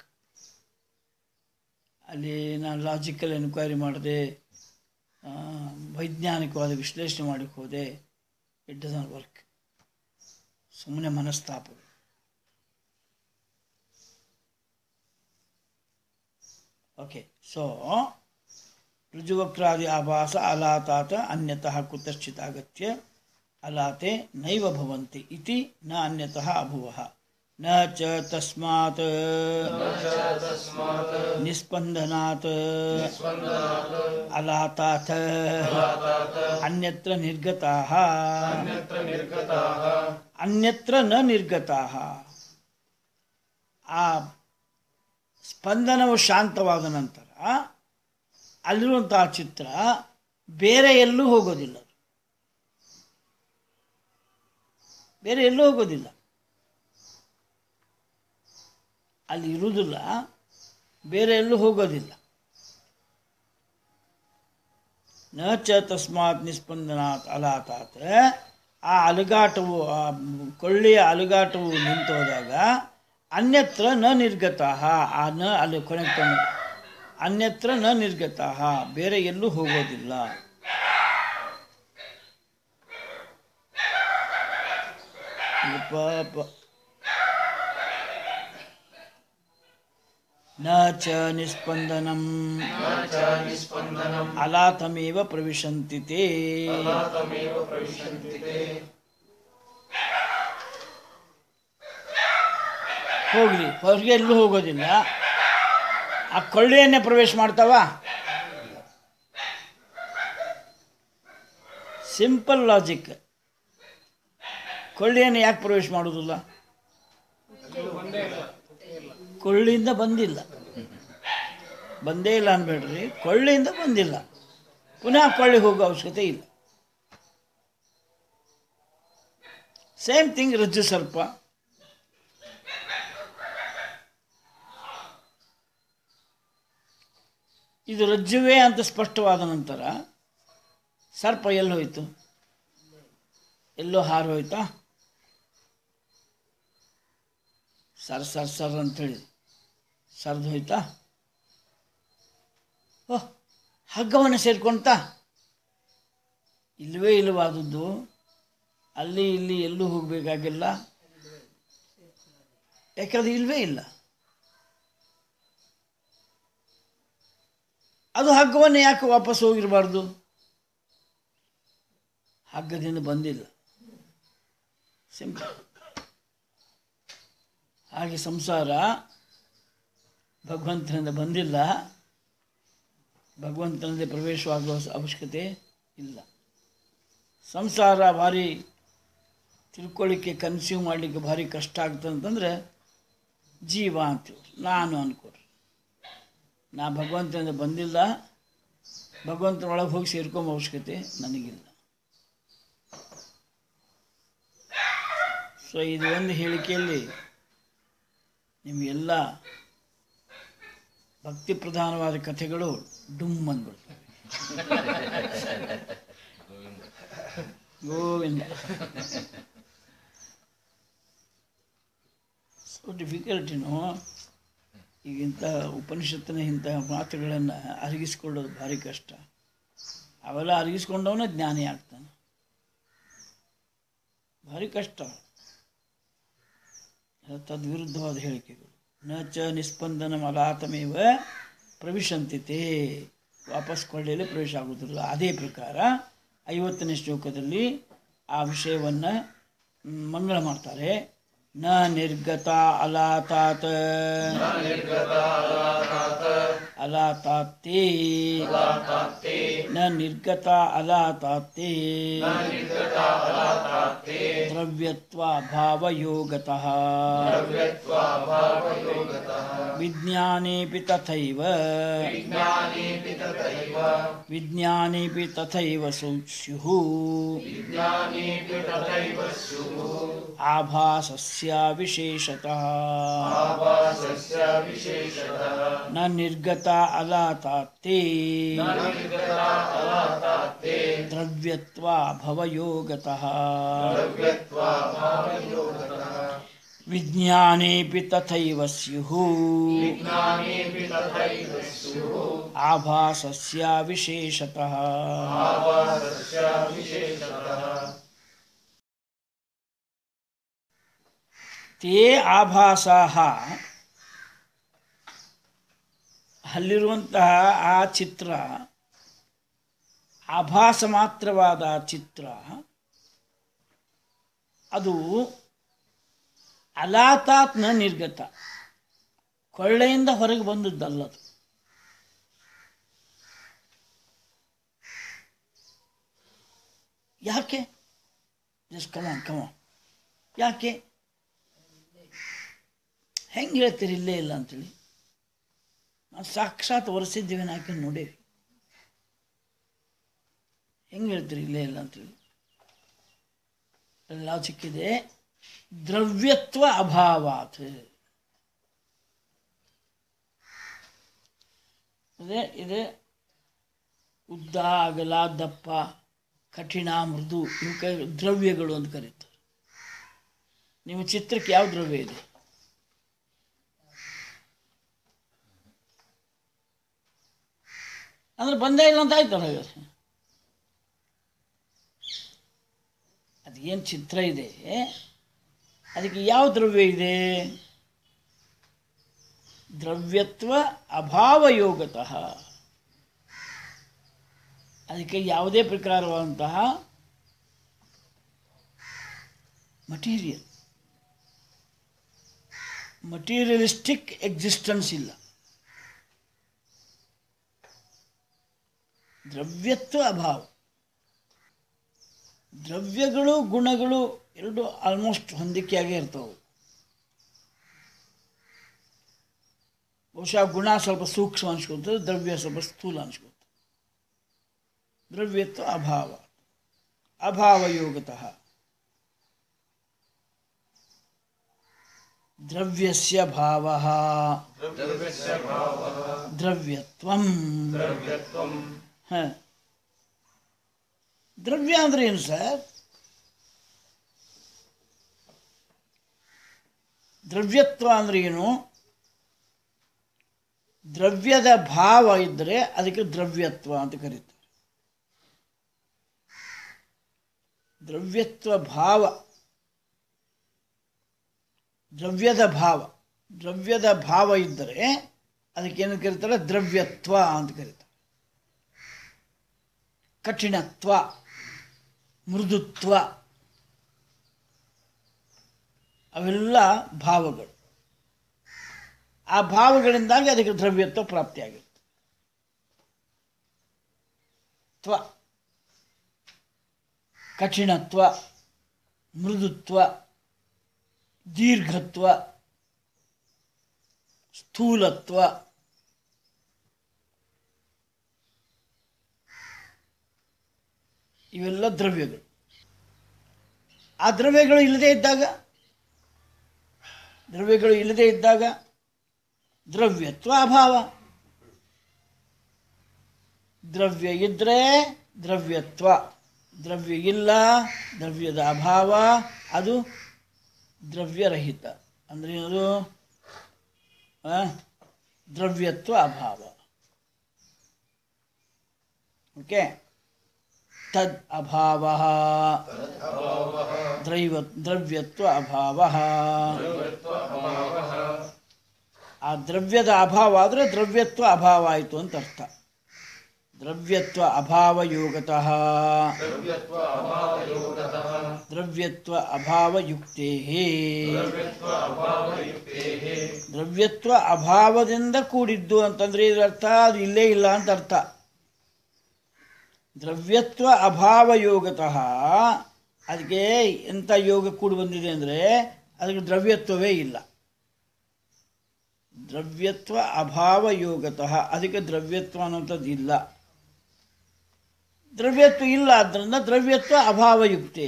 ಅಲ್ಲಿ ನಾನು ಲಾಜಿಕಲ್ ಎನ್ಕ್ವೈರಿ ಮಾಡಿದೆ ವೈಜ್ಞಾನಿಕವಾದ ವಿಶ್ಲೇಷಣೆ ಮಾಡಕ್ಕೆ ಹೋದೆ ಇಟ್ ಡಸನ್ ವರ್ಕ್ ಸುಮ್ಮನೆ ಮನಸ್ತಾಪ ಓಕೆ ಸೊ ಋಜುವಕ್ರಾದಿ ಆಭಾಸ ಅಲಾತಾತ ಅನ್ಯತಃ ಕುತಶ್ಚಿದಾಗತ್ಯ ಅಲಾತೆ ನೈವ ಭವಂತಿ ಇತಿ ನ ಅನ್ಯತಃ ಅಭುವಃ ನ ಚ ತಸ್ಮಾತ್ ನಿಸ್ಪಂದನಾತ್ ಅಲಾತಾಥ ಅನ್ಯತ್ರ ನಿರ್ಗತಾಃ ಅನ್ಯತ್ರ ನ ನಿರ್ಗತಾಃ ಆ ಸ್ಪಂದನವು ಶಾಂತವಾದ ನಂತರ ಅಲ್ಲಿರುವಂತಹ ಚಿತ್ರ ಬೇರೆ ಎಲ್ಲೂ ಹೋಗೋದಿಲ್ಲ ಬೇರೆ ಎಲ್ಲೂ ಹೋಗೋದಿಲ್ಲ ಅಲ್ಲಿ ಇರುವುದಿಲ್ಲ ಬೇರೆ ಎಲ್ಲೂ ಹೋಗೋದಿಲ್ಲ ನ ಚ ತಸ್ಮಾತ್ ನಿಸ್ಪಂದನಾತ್ ಅಲಾತಾತ್ ಆ ಅಲುಗಾಟವು ಆ ಕೊಳ್ಳಿಯ ಅಲುಗಾಟವು ನಿಂತೋದಾಗ ಅನ್ಯತ್ರ ನ ನಿರ್ಗತ ಆ ನ ಅಲ್ಲಿ ಕೊನೆಗೆ ತಂದು ಅನ್ಯತ್ರ ನ ನಿರ್ಗತ ಬೇರೆ ಎಲ್ಲೂ ಹೋಗೋದಿಲ್ಲ ಇದು ಪಾಪ ನ ಚ ನಿಸ್ಪಂದನಂ
न च निस्पन्दनम्
ಅಲಾತಮೇವ ಪ್ರವಿಶಂತಿ ತೇ
तमेव प्रविशन्ति ते
ಹೋಗ್ಲಿ ಹೊರಗೆ ಎಲ್ಲೂ ಹೋಗೋದಿಲ್ಲ ಆ ಕೊಳ್ಳಿಯನ್ನೇ ಪ್ರವೇಶ ಮಾಡ್ತಾವ ಸಿಂಪಲ್ ಲಾಜಿಕ್ ಕೊಳ್ಳಿಯನ್ನು ಯಾಕೆ ಪ್ರವೇಶ ಮಾಡೋದಿಲ್ಲ ಕೊಳ್ಳಿಯಿಂದ ಬಂದಿಲ್ಲ ಬಂದೇ ಇಲ್ಲ ಅನ್ಬೇಡ್ರಿ ಕೊಳ್ಳಿಯಿಂದ ಬಂದಿಲ್ಲ ಪುನಃ ಕೊಳ್ಳಿ ಹೋಗೋ ಅವಶ್ಯಕತೆ ಇಲ್ಲ ಸೇಮ್ ಥಿಂಗ್ ರಜ್ಜು ಸರ್ಪ ಇದು ರಜ್ಜುವೇ ಅಂತ ಸ್ಪಷ್ಟವಾದ ನಂತರ ಸರ್ಪ ಎಲ್ಲಿ ಹೋಯ್ತು ಎಲ್ಲೋ ಹಾರು ಹೋಯ್ತಾ ಸರ್ ಸರ್ ಸರ್ ಅಂತೇಳಿ ಸರ್ದು ಹೋಯ್ತಾ ಓಹ್ ಹಗ್ಗವನ್ನು ಸೇರ್ಕೊಂತ ಇಲ್ಲವೇ ಇಲ್ಲವಾದದ್ದು ಅಲ್ಲಿ ಇಲ್ಲಿ ಎಲ್ಲೂ ಹೋಗಬೇಕಾಗಿಲ್ಲ ಯಾಕೆ ಅದು ಇಲ್ವೇ ಇಲ್ಲ ಅದು ಹಗ್ಗವನ್ನು ಯಾಕೆ ವಾಪಸ್ ಹೋಗಿರಬಾರ್ದು ಹಗ್ಗದಿಂದ ಬಂದಿಲ್ಲ ಸಿಂಪಲ್ ಹಾಗೆ ಸಂಸಾರ ಭಗವಂತನಿಂದ ಬಂದಿಲ್ಲ ಭಗವಂತನಿಂದ ಪ್ರವೇಶವಾಗುವ ಅವಶ್ಯಕತೆ ಇಲ್ಲ ಸಂಸಾರ ಭಾರಿ ತಿಳ್ಕೊಳ್ಳಿಕ್ಕೆ ಕನ್ಸ್ಯೂಮ್ ಮಾಡಲಿಕ್ಕೆ ಭಾರಿ ಕಷ್ಟ ಆಗ್ತದೆ ಅಂತಂದರೆ ಜೀವ ಅಂತೀವಿ ನಾನು ಅನ್ಕೊಡ್ರಿ ನಾ ಭಗವಂತನಿಂದ ಬಂದಿಲ್ಲ ಭಗವಂತನೊಳಗೆ ಹೋಗಿ ಸೇರ್ಕೊಂಬ ಅವಶ್ಯಕತೆ ನನಗಿಲ್ಲ ಸೊ ಇದು ಒಂದು ಹೇಳಿಕೆಯಲ್ಲಿ ನಿಮಗೆಲ್ಲ ಭಕ್ತಿ ಪ್ರಧಾನವಾದ ಕಥೆಗಳು ಡುಮ್ ಬಂದ್ಬಿಡ್ತವೆ ಗೋವಿಂದ ಸೊ ಡಿಫಿಕಲ್ಟ್ ಏನೋ ಈಗ ಇಂಥ ಉಪನಿಷತ್ತಿನ ಇಂಥ ಮಾತುಗಳನ್ನು ಅರಗಿಸ್ಕೊಳ್ಳೋದು ಭಾರಿ ಕಷ್ಟ ಅವೆಲ್ಲ ಅರಗಿಸ್ಕೊಂಡವನ ಜ್ಞಾನಿ ಆಗ್ತಾನೆ ಭಾರಿ ಕಷ್ಟ ತದ್ವಿರುದ್ಧವಾದ ಹೇಳಿಕೆಗಳು ನ ಚ ನಿಸ್ಪಂದನ ಮಲಾತಮೇವ ಪ್ರವಿಶಂತಿತೆ ವಾಪಸ್ ಕೊಳ್ಳೆಯಲ್ಲಿ ಪ್ರವೇಶ ಆಗುವುದಿಲ್ಲ ಅದೇ ಪ್ರಕಾರ ಐವತ್ತನೇ ಶ್ಲೋಕದಲ್ಲಿ ಆ ವಿಷಯವನ್ನು ಮಂಗಳ ಮಾಡ್ತಾರೆ ನ ನಿರ್ಗತ ಅಲಾತಾತ್ ಅಲಾತಾತ್ತೇ ನ ನಿರ್ಗತ ಅಲಾತಾತ್ತೇ ದ್ರವ್ಯತ್ವ ಭಾವಯೋಗತಃ ವಿಜ್ಞಾನೇಪಿ ತಥೈವ ವಿಜ್ಞಾನೇಪಿ ತಥೈವ ಸೌ ಸ್ಯುಃ ಆಭಾಸಸ್ಯ ವಿಶೇಷತಃ ನ ನಿರ್ಗತ ಅಲಾತಾತ್ತೇ ದ್ರವ್ಯತ್ವ ಭವಯೋಗತಃ ವಿಜ್ಞಾನೇಪಿ ತಥೈವ ಸ್ಯುಃ ಆಭಾಸಸ್ಯ ವಿಶೇಷತಃ ತೇ ಆಭಾಸಾಹ ಅಲ್ಲಿರುವಂತಹ ಆ ಚಿತ್ರ ಆಭಾಸ ಮಾತ್ರವಾದ ಚಿತ್ರ ಅದು ಅಲಾತಾತ್ನ ನಿರ್ಗತ ಕೊಳ್ಳೆಯಿಂದ ಹೊರಗೆ ಬಂದದ್ದಲ್ಲದು ಯಾಕೆ ಜಸ್ಟ್ ಕಮಾನ್ ಕಮಾನ್ ಯಾಕೆ ಹೆಂಗೆ ಹೇಳ್ತೀರಿ ಇಲ್ಲೇ ಇಲ್ಲ ಅಂತೇಳಿ ನಾವು ಸಾಕ್ಷಾತ್ ಒರೆಸಿದ್ದೀವಿ ನಾಕೆ ನೋಡೇವಿ ಹೆಂಗೆ ಹೇಳ್ತೀರಿ ಇಲ್ಲೇ ಇಲ್ಲ ಅಂತೇಳಿ ಲಾಜಿಕ್ ಇದೆ ದ್ರವ್ಯತ್ವ ಅಭಾವಾತ್ ಅದೇ ಇದೆ ಉದ್ದ ಅಗಲ ದಪ್ಪ ಕಠಿಣ ಮೃದು ಇವಕ್ಕೆ ದ್ರವ್ಯಗಳು ಅಂತ ಕರೀತಾರೆ ನಿಮ್ಮ ಚಿತ್ರಕ್ಕೆ ಯಾವ ದ್ರವ್ಯ ಇದೆ ಅಂದ್ರೆ ಬಂದೇ ಇಲ್ಲ ಅಂತ ಆಯ್ತಲ್ಲ ಹಾಗಾದ್ರೆ ಅದೇನು ಚಿತ್ರ ಇದೆ ಅದಕ್ಕೆ ಯಾವ ದ್ರವ್ಯ ಇದೆ ದ್ರವ್ಯತ್ವ ಅಭಾವಯೋಗತಃ ಅದಕ್ಕೆ ಯಾವುದೇ ಪ್ರಕಾರವಾದಂತಹ ಮಟೀರಿಯಲ್ ಮಟೀರಿಯಲಿಸ್ಟಿಕ್ ಎಕ್ಸಿಸ್ಟೆನ್ಸ್ ಇಲ್ಲ ದ್ರವ್ಯತ್ವ ಅಭಾವ ದ್ರವ್ಯಗಳು ಗುಣಗಳು ಎರಡು ಆಲ್ಮೋಸ್ಟ್ ಹೊಂದಿಕೆಯಾಗೇ ಇರ್ತವೆ ಬಹುಶಃ ಗುಣ ಸ್ವಲ್ಪ ಸೂಕ್ಷ್ಮ ಅನ್ಸ್ಕೊತದೆ ದ್ರವ್ಯ ಸ್ವಲ್ಪ ಸ್ಥೂಲ ಅನ್ಸ್ಕೊತದೆ ದ್ರವ್ಯತ್ವ ಅಭಾವ ಅಭಾವಯೋಗತಃ ದ್ರವ್ಯಸ್ಯ ಭಾವ ದ್ರವ್ಯತ್ವಂ ಹ. ದ್ರವ್ಯ ಅಂದ್ರೆ ಏನು ಸರ್ ದ್ರವ್ಯತ್ವ ಅಂದ್ರೆ ಏನು ದ್ರವ್ಯದ ಭಾವ ಇದ್ದರೆ ಅದಕ್ಕೆ ದ್ರವ್ಯತ್ವ ಅಂತ ಕರೀತಾರೆ ದ್ರವ್ಯತ್ವ ಭಾವ ದ್ರವ್ಯದ ಭಾವ ದ್ರವ್ಯದ ಭಾವ ಇದ್ದರೆ ಅದಕ್ಕೇನು ಕರೀತಾರೆ ದ್ರವ್ಯತ್ವ ಅಂತ ಕರೀತಾರೆ ಕಠಿಣತ್ವ ಮೃದುತ್ವ ಅವೆಲ್ಲ ಭಾವಗಳು ಆ ಭಾವಗಳಿಂದಾಗಿ ಅದಕ್ಕೆ ದ್ರವ್ಯತ್ವ ಪ್ರಾಪ್ತಿಯಾಗಿರುತ್ತೆ ತ್ವ ಕಠಿಣತ್ವ ಮೃದುತ್ವ ದೀರ್ಘತ್ವ ಸ್ಥೂಲತ್ವ ಇವೆಲ್ಲ ದ್ರವ್ಯಗಳು ಆ ದ್ರವ್ಯಗಳು ಇಲ್ಲದೇ ಇದ್ದಾಗ ದ್ರವ್ಯಗಳು ಇಲ್ಲದೇ ಇದ್ದಾಗ ದ್ರವ್ಯತ್ವ ಅಭಾವ ದ್ರವ್ಯ ಇದ್ದರೆ ದ್ರವ್ಯತ್ವ ದ್ರವ್ಯ ಇಲ್ಲ ದ್ರವ್ಯದ ಅಭಾವ ಅದು ದ್ರವ್ಯರಹಿತ ಅಂದ್ರೆ ಅದು ಆ, ದ್ರವ್ಯತ್ವ ಅಭಾವ ಓಕೆ ತದ್ ಅಭಾವ ದ್ರೈವ ದ್ರವ್ಯತ್ವ ಅಭಾವ ಆ ದ್ರವ್ಯದ ಅಭಾವ ಆದರೆ ದ್ರವ್ಯತ್ವ ಅಭಾವ ಆಯಿತು ಅಂತ ಅರ್ಥ ದ್ರವ್ಯತ್ವ ಅಭಾವ ಯೋಗತಃ ದ್ರವ್ಯತ್ವ ಅಭಾವಯುಕ್ತೇ ದ್ರವ್ಯತ್ವ ಅಭಾವದಿಂದ ಕೂಡಿದ್ದು ಅಂತಂದ್ರೆ ಇದರ ಅರ್ಥ ಅದು ಇಲ್ಲೇ ಇಲ್ಲ ಅಂತ ಅರ್ಥ ದ್ರವ್ಯತ್ವ ಅಭಾವ ಯೋಗತಃ ಅದಕ್ಕೆ ಎಂಥ ಯೋಗ ಕೂಡಿ ಬಂದಿದೆ ಅಂದರೆ ಅದಕ್ಕೆ ದ್ರವ್ಯತ್ವವೇ ಇಲ್ಲ ದ್ರವ್ಯತ್ವ ಅಭಾವ ಯೋಗತಃ ಅದಕ್ಕೆ ದ್ರವ್ಯತ್ವ ಅನ್ನೋಂಥದ್ದು ಇಲ್ಲ ದ್ರವ್ಯತ್ವ ಇಲ್ಲ ಆದ್ದರಿಂದ ದ್ರವ್ಯತ್ವ ಅಭಾವಯುಕ್ತೇ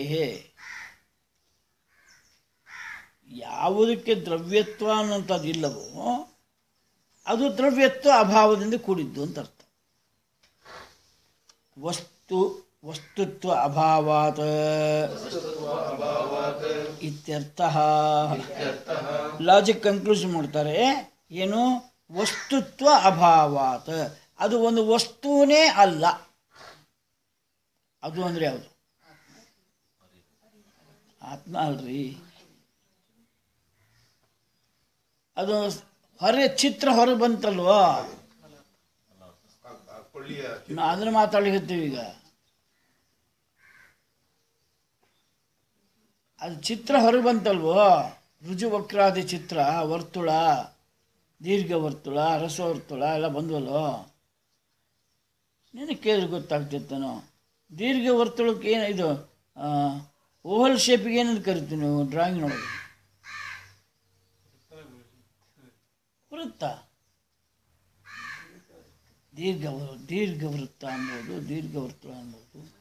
ಯಾವುದಕ್ಕೆ ದ್ರವ್ಯತ್ವ ಅನ್ನೋಂಥದ್ದು ಇಲ್ಲವೋ ಅದು ದ್ರವ್ಯತ್ವ ಅಭಾವದಿಂದ ಕೂಡಿದ್ದು ಅಂತ ಅರ್ಥ ವಸ್ತು ವಸ್ತುತ್ವ ಅಭಾವಾತ್ ಇತ್ಯರ್ಥ ಲಾಜಿಕ್ ಕನ್ಕ್ಲೂಷನ್ ಮಾಡ್ತಾರೆ ಏನು ವಸ್ತುತ್ವ ಅಭಾವಾತ್ ಅದು ಒಂದು ವಸ್ತುವೇ ಅಲ್ಲ ಅದು ಅಂದ್ರೆ ಯಾವುದು ಆತ್ಮ ಅಲ್ರಿ ಅದು ಹೊರ ಚಿತ್ರ ಹೊರಗೆ ಬಂತಲ್ವೋ ನಾ ಅದನ್ನ ಮಾತಾಡ್ಲಿಕತ್ತೀವಿ ಈಗ ಅದು ಚಿತ್ರ ಹೊರಗೆ ಬಂತಲ್ವೋ ರುಜುವಕ್ರಾದಿ ಚಿತ್ರ ವರ್ತುಳ ದೀರ್ಘ ವರ್ತುಳ ರಸವರ್ತುಳ ಎಲ್ಲ ಬಂದ್ವಲ್ವೋ ನಿನಗೆ ಕೇಳಿದ್ರೆ ಗೊತ್ತಾಗ್ತಿತ್ತನೋ ದೀರ್ಘ ವರ್ತುಳಕ್ಕೆ ಏನು ಇದು ಓವಲ್ ಶೇಪಿಗೆ ಏನಂತ ಕರಿತೀವಿ ನೀವು ಡ್ರಾಯಿಂಗ್ ನೋಡೋದು ವೃತ್ತ ದೀರ್ಘ ವೃ- ದೀರ್ಘ ವೃತ್ತ ಅನ್ಬೋದು ದೀರ್ಘ ವರ್ತುಳ ಅನ್ಬೋದು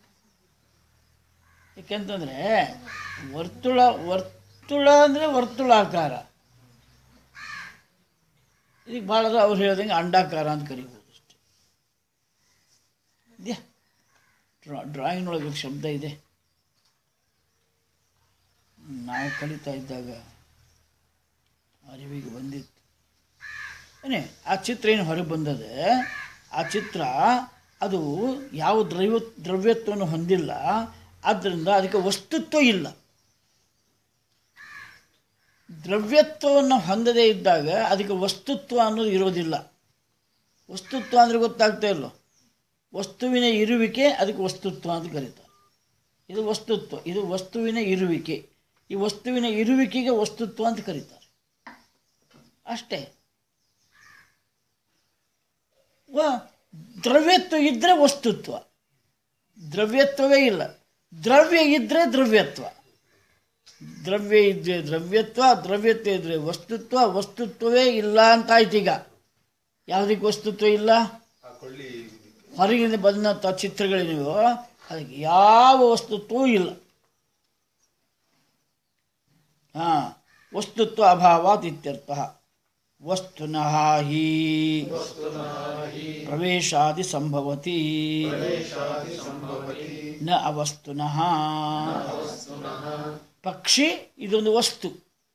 ಯಾಕೆಂತಂದರೆ ವರ್ತುಳ ವರ್ತುಳ ಅಂದರೆ ವರ್ತುಳಾಕಾರ ಇದಕ್ಕೆ ಭಾಳ ಅವ್ರು ಹೇಳ್ದಂಗೆ ಅಂಡಾಕಾರ ಅಂತ ಕರಿಬೋದು ಅಷ್ಟೆ ಇದೆಯಾ ಡ್ರಾ ಡ್ರಾಯಿಂಗ್ನೊಳಗೆ ಒಂದು ಶಬ್ದ ಇದೆ ನಾವು ಕಲಿತಾ ಇದ್ದಾಗ ಅರಿವಿಗೆ ಬಂದಿತ್ತು ಏನೇ ಆ ಚಿತ್ರ ಏನು ಹೊರಗೆ ಬಂದದೆ ಆ ಚಿತ್ರ ಅದು ಯಾವ ದ್ರವ್ಯ ದ್ರವ್ಯತ್ವವನ್ನು ಹೊಂದಿಲ್ಲ ಆದ್ದರಿಂದ ಅದಕ್ಕೆ ವಸ್ತುತ್ವ ಇಲ್ಲ ದ್ರವ್ಯತ್ವವನ್ನು ಹೊಂದದೇ ಇದ್ದಾಗ ಅದಕ್ಕೆ ವಸ್ತುತ್ವ ಅನ್ನೋದು ಇರೋದಿಲ್ಲ ವಸ್ತುತ್ವ ಅಂದರೆ ಗೊತ್ತಾಗ್ತಾ ಇಲ್ಲೋ ವಸ್ತುವಿನ ಇರುವಿಕೆ ಅದಕ್ಕೆ ವಸ್ತುತ್ವ ಅಂತ ಕರೀತಾರೆ ಇದು ವಸ್ತುತ್ವ ಇದು ವಸ್ತುವಿನ ಇರುವಿಕೆ ಈ ವಸ್ತುವಿನ ಇರುವಿಕೆಗೆ ವಸ್ತುತ್ವ ಅಂತ ಕರೀತಾರೆ ಅಷ್ಟೇ ವ ದ್ರವ್ಯತ್ವ ಇದ್ದರೆ ವಸ್ತುತ್ವ ದ್ರವ್ಯತ್ವವೇ ಇಲ್ಲ ದ್ರವ್ಯ ಇದ್ದರೆ ದ್ರವ್ಯತ್ವ ದ್ರವ್ಯ ಇದ್ದರೆ ದ್ರವ್ಯತ್ವ ದ್ರವ್ಯತ್ವ ಇದ್ದರೆ ವಸ್ತುತ್ವ ವಸ್ತುತ್ವವೇ ಇಲ್ಲ ಅಂತಾಯ್ತು ಈಗ ಯಾವುದಕ್ಕೆ ವಸ್ತುತ್ವ ಇಲ್ಲ ಹೊರಗಿಂದ ಬಂದಂಥ ಚಿತ್ರಗಳೇನಿವೋ ಅದಕ್ಕೆ ಯಾವ ವಸ್ತುತ್ವವೂ ಇಲ್ಲ ಹಾಂ ವಸ್ತುತ್ವ ಅಭಾವಾತ್ ಇತ್ಯರ್ಥ ವಸ್ತುನಃ ಹಿ ಪ್ರವೇಶಾದಿ ಸಂಭವತಿ ನ ಅವಸ್ತುನಃ ಪಕ್ಷಿ ಇದೊಂದು ವಸ್ತು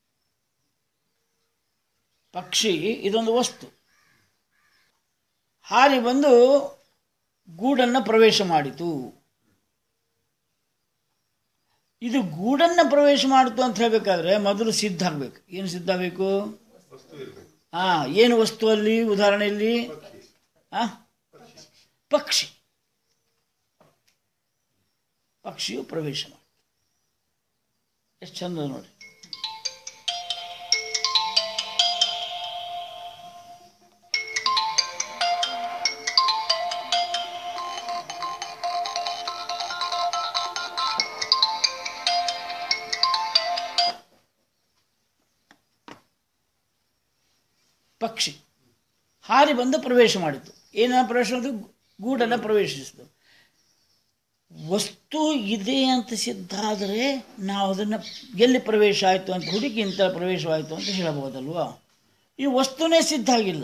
ಪಕ್ಷಿ ಇದೊಂದು ವಸ್ತು ಹಾರಿ ಬಂದು ಗೂಡನ್ನು ಪ್ರವೇಶ ಮಾಡಿತು ಇದು ಗೂಡನ್ನು ಪ್ರವೇಶ ಮಾಡಿತು ಅಂತ ಹೇಳಬೇಕಾದ್ರೆ ಮೊದಲು ಸಿದ್ಧ ಆಗಬೇಕು ಏನು ಸಿದ್ಧ ಆಗಬೇಕು ಹಾಂ ಏನು ವಸ್ತು ಅಲ್ಲಿ ಉದಾಹರಣೆಯಲ್ಲಿ ಆ? ಪಕ್ಷಿ ಪಕ್ಷಿಯು ಪ್ರವೇಶ ಮಾಡಿ ಎಷ್ಟು ಚಂದ ನೋಡಿ ಪಕ್ಷಿ ಹಾರಿ ಬಂದು ಪ್ರವೇಶ ಮಾಡಿತು ಏನ ಪ್ರವೇಶ ಮಾಡಿತು ಗೂಡನ್ನು ಪ್ರವೇಶಿಸಿತು ವಸ್ತು ಇದೆ ಅಂತ ಸಿದ್ಧ ಆದರೆ ನಾವು ಅದನ್ನು ಎಲ್ಲಿ ಪ್ರವೇಶ ಆಯಿತು ಅಂತ ಹುಡುಕಿ ಇಂಥ ಪ್ರವೇಶವಾಯಿತು ಅಂತ ಹೇಳಬಹುದಲ್ವಾ ಈ ವಸ್ತುನೇ ಸಿದ್ಧ ಆಗಿಲ್ಲ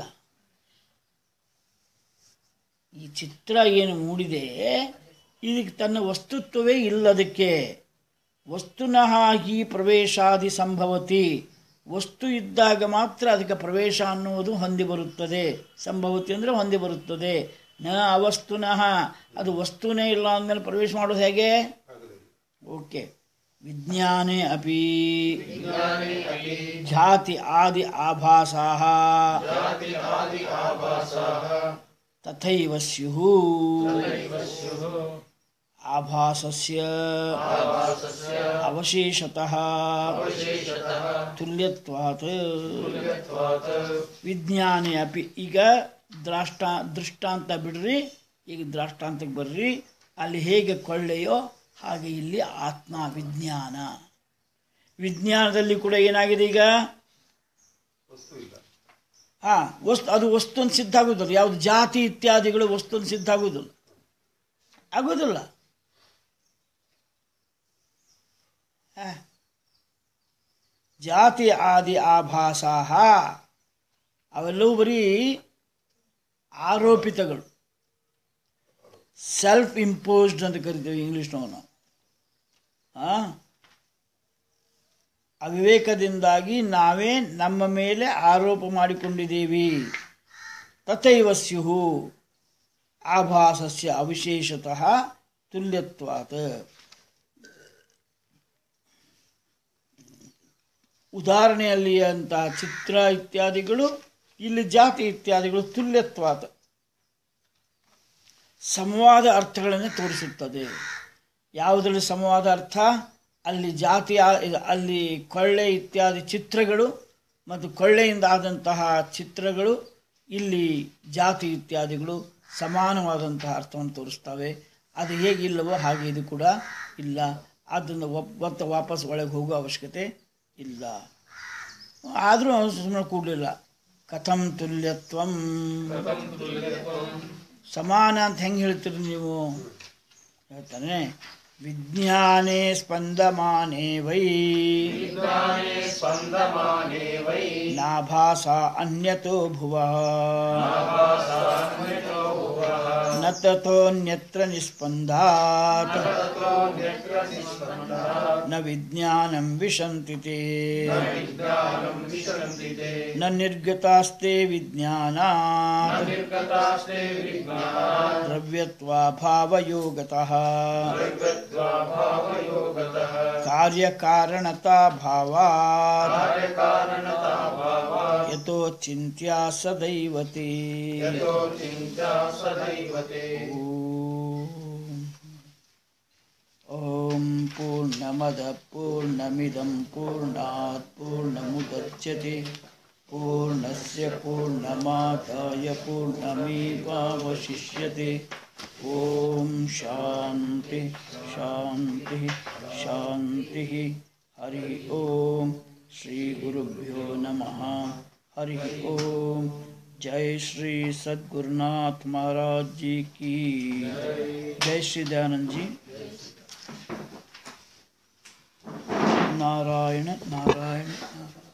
ಈ ಚಿತ್ರ ಏನು ಮೂಡಿದೆ ಇದಕ್ಕೆ ತನ್ನ ವಸ್ತುತ್ವವೇ ಇಲ್ಲದಕ್ಕೆ ವಸ್ತುನಃ ಹಿ ಪ್ರವೇಶಾದಿ ಸಂಭವತಿ ವಸ್ತು ಇದ್ದಾಗ ಮಾತ್ರ ಅದಕ್ಕೆ ಪ್ರವೇಶ ಅನ್ನುವುದು ಹೊಂದಿ ಬರುತ್ತದೆ ಸಂಭವತಿ ಅಂದರೆ ಹೊಂದಿ ಬರುತ್ತದೆ ನ ಅವಸ್ತುನಃ ಅದು ವಸ್ತುನೇ ಇಲ್ಲ ಅಂದಮೇಲೆ ಪ್ರವೇಶ ಮಾಡೋದು ಹೇಗೆ ಓಕೆ ವಿಜ್ಞಾನೇ ಅಪಿ ಜಾತಿ ಆದಿ ಆಭಾಸಾ ತಥೈವ ಸ್ಯುಃ ಆಭಾಸಸ್ಯ ಅವಶೇಷತಃ ತುಲ್ಯತ್ವಾತ್ ವಿಜ್ಞಾನಿ ಅಪಿ ಈಗ ದ್ರಾಷ್ಟ ದೃಷ್ಟಾಂತ ಬಿಡ್ರಿ ಈಗ ದ್ರಾಷ್ಟಾಂತಕ್ಕೆ ಬರ್ರಿ ಅಲ್ಲಿ ಹೇಗೆ ಕೊಳ್ಳೆಯೋ ಹಾಗೆ ಇಲ್ಲಿ ಆತ್ಮ ವಿಜ್ಞಾನ ವಿಜ್ಞಾನದಲ್ಲಿ ಕೂಡ ಏನಾಗಿದೆ ಈಗ ಹಾ ವಸ್ತು ಅದು ವಸ್ತುನ್ ಸಿದ್ಧ ಆಗುವುದಿಲ್ಲ ಯಾವುದು ಜಾತಿ ಇತ್ಯಾದಿಗಳು ವಸ್ತುನ್ ಸಿದ್ಧ ಆಗುವುದಿಲ್ಲ ಆಗುವುದಿಲ್ಲ ಹಾ. ಜಾತಿ ಆದಿ ಆಭಾಸಾಹ ಅವೆಲ್ಲವೂ ಬರೀ ಆರೋಪಿತಗಳು ಸೆಲ್ಫ್ ಇಂಪೋಸ್ಡ್ ಅಂತ ಕರಿತೀವಿ ಇಂಗ್ಲೀಷ್ನವು ನಾವು ಆ? ಅವಿವೇಕದಿಂದಾಗಿ ನಾವೇ ನಮ್ಮ ಮೇಲೆ ಆರೋಪ ಮಾಡಿಕೊಂಡಿದ್ದೀವಿ ತಥೈವ ಸ್ಯುಹು ಆಭಾಸಸ್ಯ ಅವಿಶೇಷತಃ ತುಲ್ಯತ್ವಾತ್ ಉದಾಹರಣೆಯಲ್ಲಿ ಅಂತ ಚಿತ್ರ ಇತ್ಯಾದಿಗಳು ಇಲ್ಲಿ ಜಾತಿ ಇತ್ಯಾದಿಗಳು ತುಲ್ಯತ್ವಾತ್ ಸಮವಾದ ಅರ್ಥಗಳನ್ನು ತೋರಿಸುತ್ತದೆ ಯಾವುದರಲ್ಲಿ ಸಮವಾದ ಅರ್ಥ ಅಲ್ಲಿ ಜಾತಿಯ ಅಲ್ಲಿ ಕೊಳ್ಳೆ ಇತ್ಯಾದಿ ಚಿತ್ರಗಳು ಮತ್ತು ಕೊಳ್ಳೆಯಿಂದ ಆದಂತಹ ಚಿತ್ರಗಳು ಇಲ್ಲಿ ಜಾತಿ ಇತ್ಯಾದಿಗಳು ಸಮಾನವಾದಂತಹ ಅರ್ಥವನ್ನು ತೋರಿಸ್ತವೆ ಅದು ಹೇಗಿಲ್ಲವೋ ಹಾಗೆ ಇದು ಕೂಡ ಇಲ್ಲ ಅದನ್ನು ಒತ್ತ ವಾಪಸ್ ಒಳಗೆ ಹೋಗೋ ಅವಶ್ಯಕತೆ ಇಲ್ಲ ಆದರೂ ಸುಮ್ಮನೆ ಕೂಡಲಿಲ್ಲ ಕಥಂ ತುಲ್ಯತ್ವಂ ಸಮಾನ ಅಂತ ಹೆಂಗೆ ಹೇಳ್ತೀರಿ ನೀವು ಹೇಳ್ತಾನೆ ವಿಜ್ಞಾನೇ ಸ್ಪಂದಮಾನೇ ವೈ
ಸ್ಪಂದಮಾನೇ ವೈ
ನಾಭಾಸ ಅನ್ಯತೋ ಭುವ ನ न ततोऽन्यत्र निस्पन्दात्
ततोऽन्यत्र निस्पन्दः
न विज्ञानं विशन्ति ते
विज्ञानं विशन्ति ते
न निर्गतास्ते विज्ञानात्
निर्गतास्ते विज्ञानात्
द्रव्यत्वाभावयोगतः
भावयोगतः
कार्यकारणता भावात्
कार्यकारणताभावात्
यतो चिन्त्या सदैव ते
यतो चिन्ता सदैव ते
ॐ पूर्णमदः पूर्णमिदं पूर्णात् पूर्णमुदच्यते पूर्णस्य पूर्णमादाय पूर्णमेवावशिष्यते ॐ शान्ति शान्तिः शान्तिः हरिः ॐ श्रीगुरुभ्यो नमः हरिः ॐ जय श्री सद्गुरुनाथ महाराज जी की जय श्री दयानंद जी नारायण नारायण नारायण